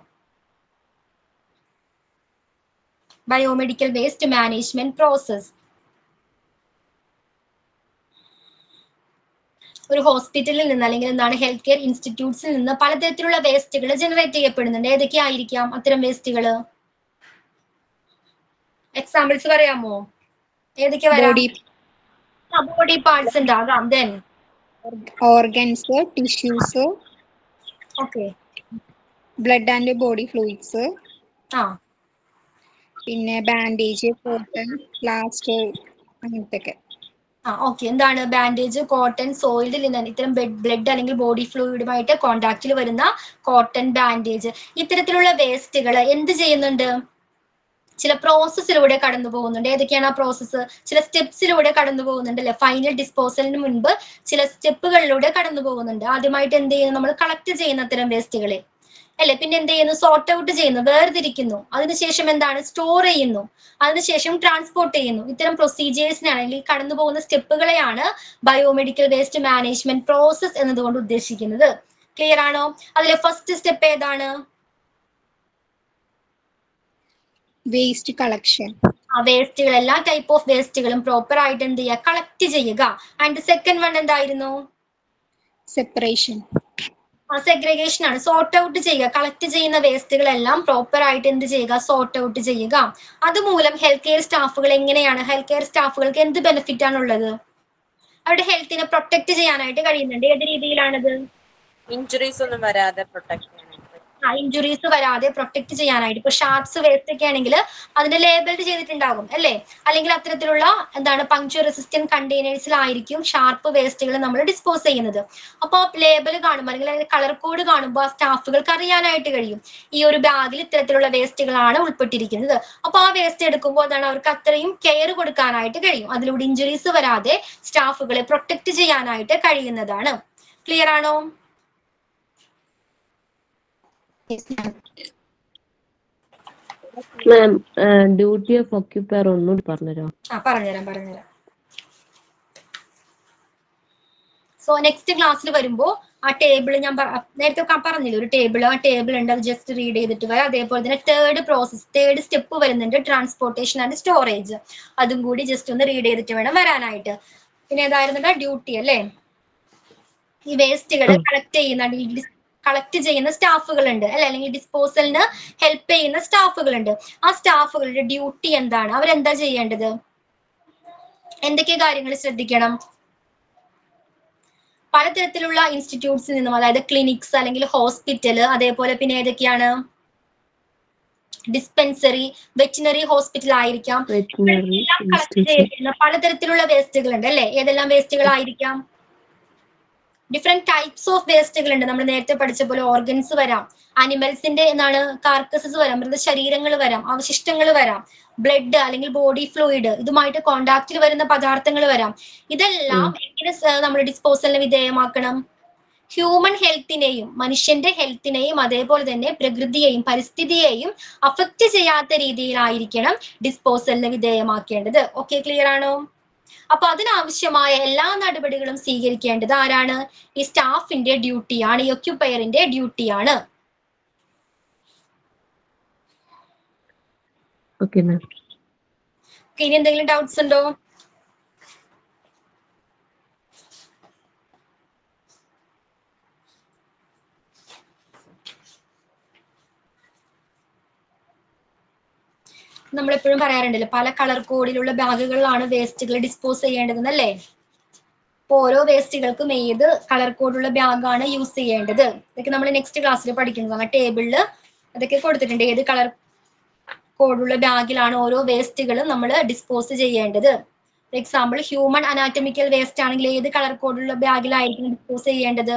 ബയോമെഡിക്കൽ വേസ്റ്റ് മാനേജ്മെന്റ് പ്രോസസ് ഒരു ഹോസ്പിറ്റലിൽ നിന്ന് അല്ലെങ്കിൽ എന്താണ് ഹെൽത്ത് കെയർ ഇൻസ്റ്റിറ്റ്യൂട്ട്സിൽ നിന്ന് പലതരത്തിലുള്ള വേസ്റ്റുകൾ ജനറേറ്റ് ചെയ്യപ്പെടുന്നുണ്ട് ഏതൊക്കെ ആയിരിക്കാം അത്തരം വേസ്റ്റുകൾ എക്സാമ്പിൾസ് പറയാമോ ഏതൊക്കെ വരാം ബോഡി ബോഡി പാർട്സ് ഉണ്ടാകാം then organs tissues okay blood and body fluids ആ പിന്നെ ബാൻഡേജ് കോട്ടൺ പ്ലാസ്റ്റർ അങ്ങനത്തെ ഒക്കെ ആ ഓക്കെ എന്താണ് ബാൻഡേജ് കോട്ടൺ സോയിൽഡ് ലിനൻ ഇത്തരം ബ്ലഡ് അല്ലെങ്കിൽ ബോഡി ഫ്ലൂയിഡുമായിട്ട് കോണ്ടാക്റ്റിൽ വരുന്ന കോട്ടൺ ബാൻഡേജ് ഇത്തരത്തിലുള്ള വേസ്റ്റുകൾ എന്ത് ചെയ്യുന്നുണ്ട് ചില പ്രോസസ്സിലൂടെ കടന്നു പോകുന്നുണ്ട് ഏതൊക്കെയാണ് ആ പ്രോസസ്സ് ചില സ്റ്റെപ്സിലൂടെ കടന്നു പോകുന്നുണ്ട് അല്ലെ ഫൈനൽ ഡിസ്പോസലിന് മുൻപ് ചില സ്റ്റെപ്പുകളിലൂടെ കടന്നു പോകുന്നുണ്ട് ആദ്യമായിട്ട് എന്ത് ചെയ്യുന്നു നമ്മൾ കളക്ട് ചെയ്യുന്ന അത്തരം വേസ്റ്റുകളെ അല്ലെ പിന്നെ എന്ത് ചെയ്യുന്നു സോർട്ട് ഔട്ട് ചെയ്യുന്നു വേർതിരിക്കുന്നു അതിനുശേഷം എന്താണ് സ്റ്റോർ ചെയ്യുന്നു അതിനുശേഷം ട്രാൻസ്പോർട്ട് ചെയ്യുന്നു ഇത്തരം പ്രൊസീജിയേഴ്സിനാണ് അല്ലെങ്കിൽ കടന്നു പോകുന്ന സ്റ്റെപ്പുകളെയാണ് ബയോമെഡിക്കൽ വേസ്റ്റ് മാനേജ്മെന്റ് പ്രോസസ് എന്നതുകൊണ്ട് ഉദ്ദേശിക്കുന്നത് ക്ലിയർ ആണോ അതിലെ ഫസ്റ്റ് സ്റ്റെപ്പ് ഏതാണ് വേസ്റ്റ് കളക്ഷൻ ആ വേസ്റ്റുകൾ എല്ലാ ടൈപ്പ് ഓഫ് വേസ്റ്റുകളും പ്രോപ്പർ ആയിട്ട് എന്ത് ചെയ്യുക കളക്ട് ചെയ്യുക ആൻഡ് സെക്കൻഡ് വൺ എന്തായിരുന്നു സെപ്പറേഷൻ സെഗ്രിഗേഷൻ ആണ് സോർട്ട് ഔട്ട് ചെയ്യുക കളക്ട് ചെയ്യുന്ന വേസ്റ്റുകളെല്ലാം പ്രോപ്പർ ആയിട്ട് എന്ത് ചെയ്യുക സോർട്ട് ഔട്ട് ചെയ്യുക അതുമൂലം ഹെൽത്ത് കെയർ സ്റ്റാഫുകൾ എങ്ങനെയാണ് ഹെൽത്ത് കെയർ സ്റ്റാഫുകൾക്ക് എന്ത് ബെനിഫിറ്റ് ആണുള്ളത് അവരുടെ ഹെൽത്തിനെ പ്രൊട്ടക്ട് ചെയ്യാനായിട്ട് കഴിയുന്നുണ്ട് ഏത് രീതിയിലാണത് ഇഞ്ചുറീസ് ഒന്നും വരാതെ പ്രൊട്ടക്ട് ചെയ്യാനായിട്ട് ഇഞ്ചുറീസ് വരാതെ പ്രൊട്ടക്ട് ചെയ്യാനായിട്ട് ഇപ്പൊ ഷാർപ്സ് വേസ്റ്റ് ഒക്കെ ആണെങ്കിൽ അതിന്റെ ലേബിൾഡ് ചെയ്തിട്ടുണ്ടാകും അല്ലേ അല്ലെങ്കിൽ അത്തരത്തിലുള്ള എന്താണ് പങ്ക്ചർ റെസിസ്റ്റന്റ് കണ്ടെയ്നേഴ്സിലായിരിക്കും ഷാർപ്പ് വേസ്റ്റുകൾ നമ്മൾ ഡിസ്പോസ് ചെയ്യുന്നത് അപ്പോൾ ലേബൽ കാണുമ്പോൾ അല്ലെങ്കിൽ അതിന്റെ കളർ കോഡ് കാണുമ്പോൾ ആ സ്റ്റാഫുകൾക്ക് അറിയാനായിട്ട് കഴിയും ഈ ഒരു ബാഗിൽ ഇത്തരത്തിലുള്ള വേസ്റ്റുകളാണ് ഉൾപ്പെട്ടിരിക്കുന്നത് അപ്പോൾ ആ വേസ്റ്റ് എടുക്കുമ്പോൾ എന്താണ് അവർക്ക് അത്രയും കെയർ കൊടുക്കാനായിട്ട് കഴിയും അതിലൂടെ ഇഞ്ചുറീസ് വരാതെ സ്റ്റാഫുകളെ പ്രൊട്ടക്ട് ചെയ്യാനായിട്ട് കഴിയുന്നതാണ് ക്ലിയർ ആണോ മാം ഡ്യൂട്ടി ഓഫ് ഓക്യുപ്പയർ ഒന്നുകൂടി പറഞ്ഞുതരോ ആ പറഞ്ഞുതരാം പറഞ്ഞുതരാം സോ നെക്സ്റ്റ് ക്ലാസ്സിൽ വരുമ്പോ ആ ടേബിൾ ഞാൻ പ- നേരത്തെ ക- പറഞ്ഞില്ലേ ഒരു ടേബിൾ ആ ടേബിൾ ഉണ്ട് അത് ജസ്റ്റ് റീഡ് ചെയ്തിട്ട് വരാം അതേപോലെ തന്നെ തേർഡ് പ്രോസസ് തേർഡ് സ്റ്റെപ്പ് വരുന്നുണ്ട് ട്രാൻസ്പോർട്ടേഷൻ ആൻഡ് സ്റ്റോറേജ് അതും കൂടി ജസ്റ്റ് ഒന്ന് റീഡ് ചെയ്തിട്ട് വേണം വരാനായിട്ട് പിന്നെ ഏതായിരുന്നു ഡ്യൂട്ടി അല്ലേ ഈ വേസ്റ്റുകൾ കളക്ട് ചെയ്യുന്ന കളക്ട് ചെയ്യുന്ന സ്റ്റാഫുകൾ ഉണ്ട് അല്ലെ അല്ലെങ്കിൽ ഡിസ്പോസലിന് ഹെൽപ്പ് ചെയ്യുന്ന സ്റ്റാഫുകൾ ഉണ്ട് ആ സ്റ്റാഫുകളുടെ ഡ്യൂട്ടി എന്താണ് അവരെന്താ ചെയ്യേണ്ടത് എന്തൊക്കെ കാര്യങ്ങൾ ശ്രദ്ധിക്കണം പലതരത്തിലുള്ള ഇൻസ്റ്റിറ്റ്യൂട്ട്സിൽ നിന്നും അതായത് ക്ലിനിക്സ് അല്ലെങ്കിൽ ഹോസ്പിറ്റൽ അതേപോലെ പിന്നെ ഏതൊക്കെയാണ് ഡിസ്പെൻസറി വെറ്റിനറി ഹോസ്പിറ്റൽ ആയിരിക്കാം വെറ്റിനറി എല്ലാം കളക്ട് ഇൻസ്റ്റിറ്റ്യൂഷൻ ചെയ്തിരുന്ന പലതരത്തിലുള്ള വേസ്റ്റുകൾ ഉണ്ട് അല്ലെ ഏതെല്ലാം വേസ്റ്റുകൾ ആയിരിക്കാം ഡിഫറെന്റ് ടൈപ്സ് ഓഫ് വേസ്റ്റുകൾ ഉണ്ട് നമ്മൾ നേരത്തെ പഠിച്ച പോലെ ഓർഗൻസ് വരാം അനിമൽസിന്റെ എന്താണ് കാർക്കസസ് വരാം മൃതശരീരങ്ങൾ വരാം അവശിഷ്ടങ്ങൾ വരാം ബ്ലഡ് അല്ലെങ്കിൽ ബോഡി ഫ്ലൂയിഡ് ഇതുമായിട്ട് കോണ്ടാക്റ്റിൽ വരുന്ന പദാർത്ഥങ്ങൾ വരാം ഇതെല്ലാം എങ്ങനെ നമ്മൾ ഡിസ്പോസലിന് വിധേയമാക്കണം ഹ്യൂമൻ ഹെൽത്തിനെയും മനുഷ്യന്റെ ഹെൽത്തിനെയും അതേപോലെ തന്നെ പ്രകൃതിയെയും പരിസ്ഥിതിയെയും അഫക്റ്റ് ചെയ്യാത്ത രീതിയിലായിരിക്കണം ഡിസ്പോസലിന് വിധേയമാക്കേണ്ടത് ഓക്കെ ക്ലിയർ ആണോ അപ്പൊ അതിനാവശ്യമായ എല്ലാ നടപടികളും സ്വീകരിക്കേണ്ടത് ആരാണ് ഈ സ്റ്റാഫിന്റെ ഡ്യൂട്ടിയാണ് ഈ ഒക്യുപ്പയറിന്റെ ഡ്യൂട്ടിയാണ് ഓക്കെ മാം ഇനി എന്തെങ്കിലും ഡൗട്ട്സ് ഉണ്ടോ നമ്മൾ എപ്പോഴും പറയാറുണ്ടല്ലോ പല കളർ കോഡിലുള്ള ബാഗുകളിലാണ് വേസ്റ്റുകൾ ഡിസ്പോസ് ചെയ്യേണ്ടത് അല്ലേ അപ്പൊ ഓരോ വേസ്റ്റുകൾക്കും ഏത് കളർ കോഡുള്ള ബാഗാണ് യൂസ് ചെയ്യേണ്ടത് ഇതൊക്കെ നമ്മൾ നെക്സ്റ്റ് ക്ലാസ്സിൽ പഠിക്കുന്നതാണ് ടേബിളിൽ അതൊക്കെ കൊടുത്തിട്ടുണ്ട് ഏത് കളർ കോഡുള്ള ബാഗിലാണ് ഓരോ വേസ്റ്റുകളും നമ്മൾ ഡിസ്പോസ് ചെയ്യേണ്ടത് for example human anatomical waste ആണെങ്കിൽ ഏത് കളർ കോഡുള്ള ബാഗിലായിരിക്കും ഡിസ്പോസ് ചെയ്യേണ്ടത്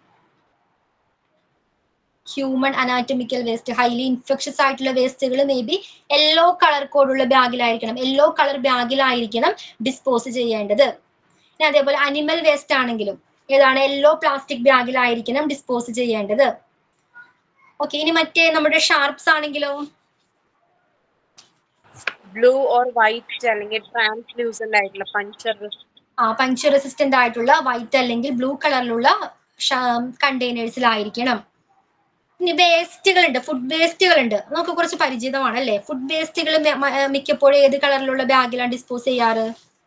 human anatomical waste highly infectious ആയിട്ടുള്ള വേസ്റ്റുകൾ മേ ബി യെല്ലോ കളർ കോഡുള്ള ബാഗിലായിരിക്കണം യെല്ലോ കളർ ബാഗിലായിരിക്കണം ഡിസ്പോസ് ചെയ്യേണ്ടത് ഇനി അതേപോലെ അനിമൽ വേസ്റ്റ് ആണെങ്കിലും ഏതാണ് യെല്ലോ പ്ലാസ്റ്റിക് ബാഗിലായിരിക്കണം ഡിസ്പോസ് ചെയ്യേണ്ടത് ഓക്കെ ഇനി മറ്റേ നമ്മുടെ ഷാർപ്സ് ആണെങ്കിലോ ബ്ലൂ ഓർ വൈറ്റ് അല്ലെങ്കിൽ ട്രാൻസ്ലൂസന്റ് ആയിട്ടുള്ള പഞ്ചർ ആ പഞ്ചർ റെസിസ്റ്റന്റ് ആയിട്ടുള്ള വൈറ്റ് അല്ലെങ്കിൽ ബ്ലൂ കളറിലുള്ള കണ്ടെയ്നേഴ്സിലായിരിക്കണം ഇനി വേസ്റ്റുകൾ ഉണ്ട് ഫുഡ് വേസ്റ്റുകൾ ഉണ്ട് നമുക്ക് കുറച്ച് പരിചിതമാണ് അല്ലേ ഫുഡ് വേസ്റ്റുകൾ മിക്കപ്പോഴും ഏത് കളറിലുള്ള ബാഗിലാണ് ഡിസ്പോസ് ചെയ്യാറ്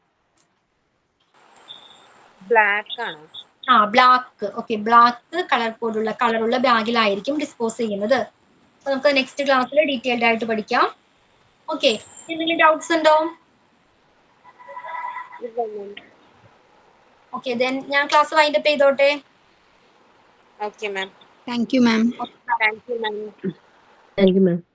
ബ്ലാക്ക് ആണ് ആ ബ്ലാക്ക് ഓക്കെ ബ്ലാക്ക് കളർ കോഡുള്ള കളറുള്ള ബാഗിലായിരിക്കും ഡിസ്പോസ് ചെയ്യുന്നത് അപ്പൊ നമുക്ക് നെക്സ്റ്റ് ക്ലാസ്സിൽ ഡീറ്റെയിൽഡ് ആയിട്ട് പഠിക്കാം ഓക്കെ എന്തെങ്കിലും ഡൗട്ട്സ് ഉണ്ടോ ഓക്കെ ദെൻ ഞാൻ ക്ലാസ് വൈൻഡപ്പ് ചെയ്തോട്ടെ okay ma'am thank you ma'am thank you ma'am thank you ma'am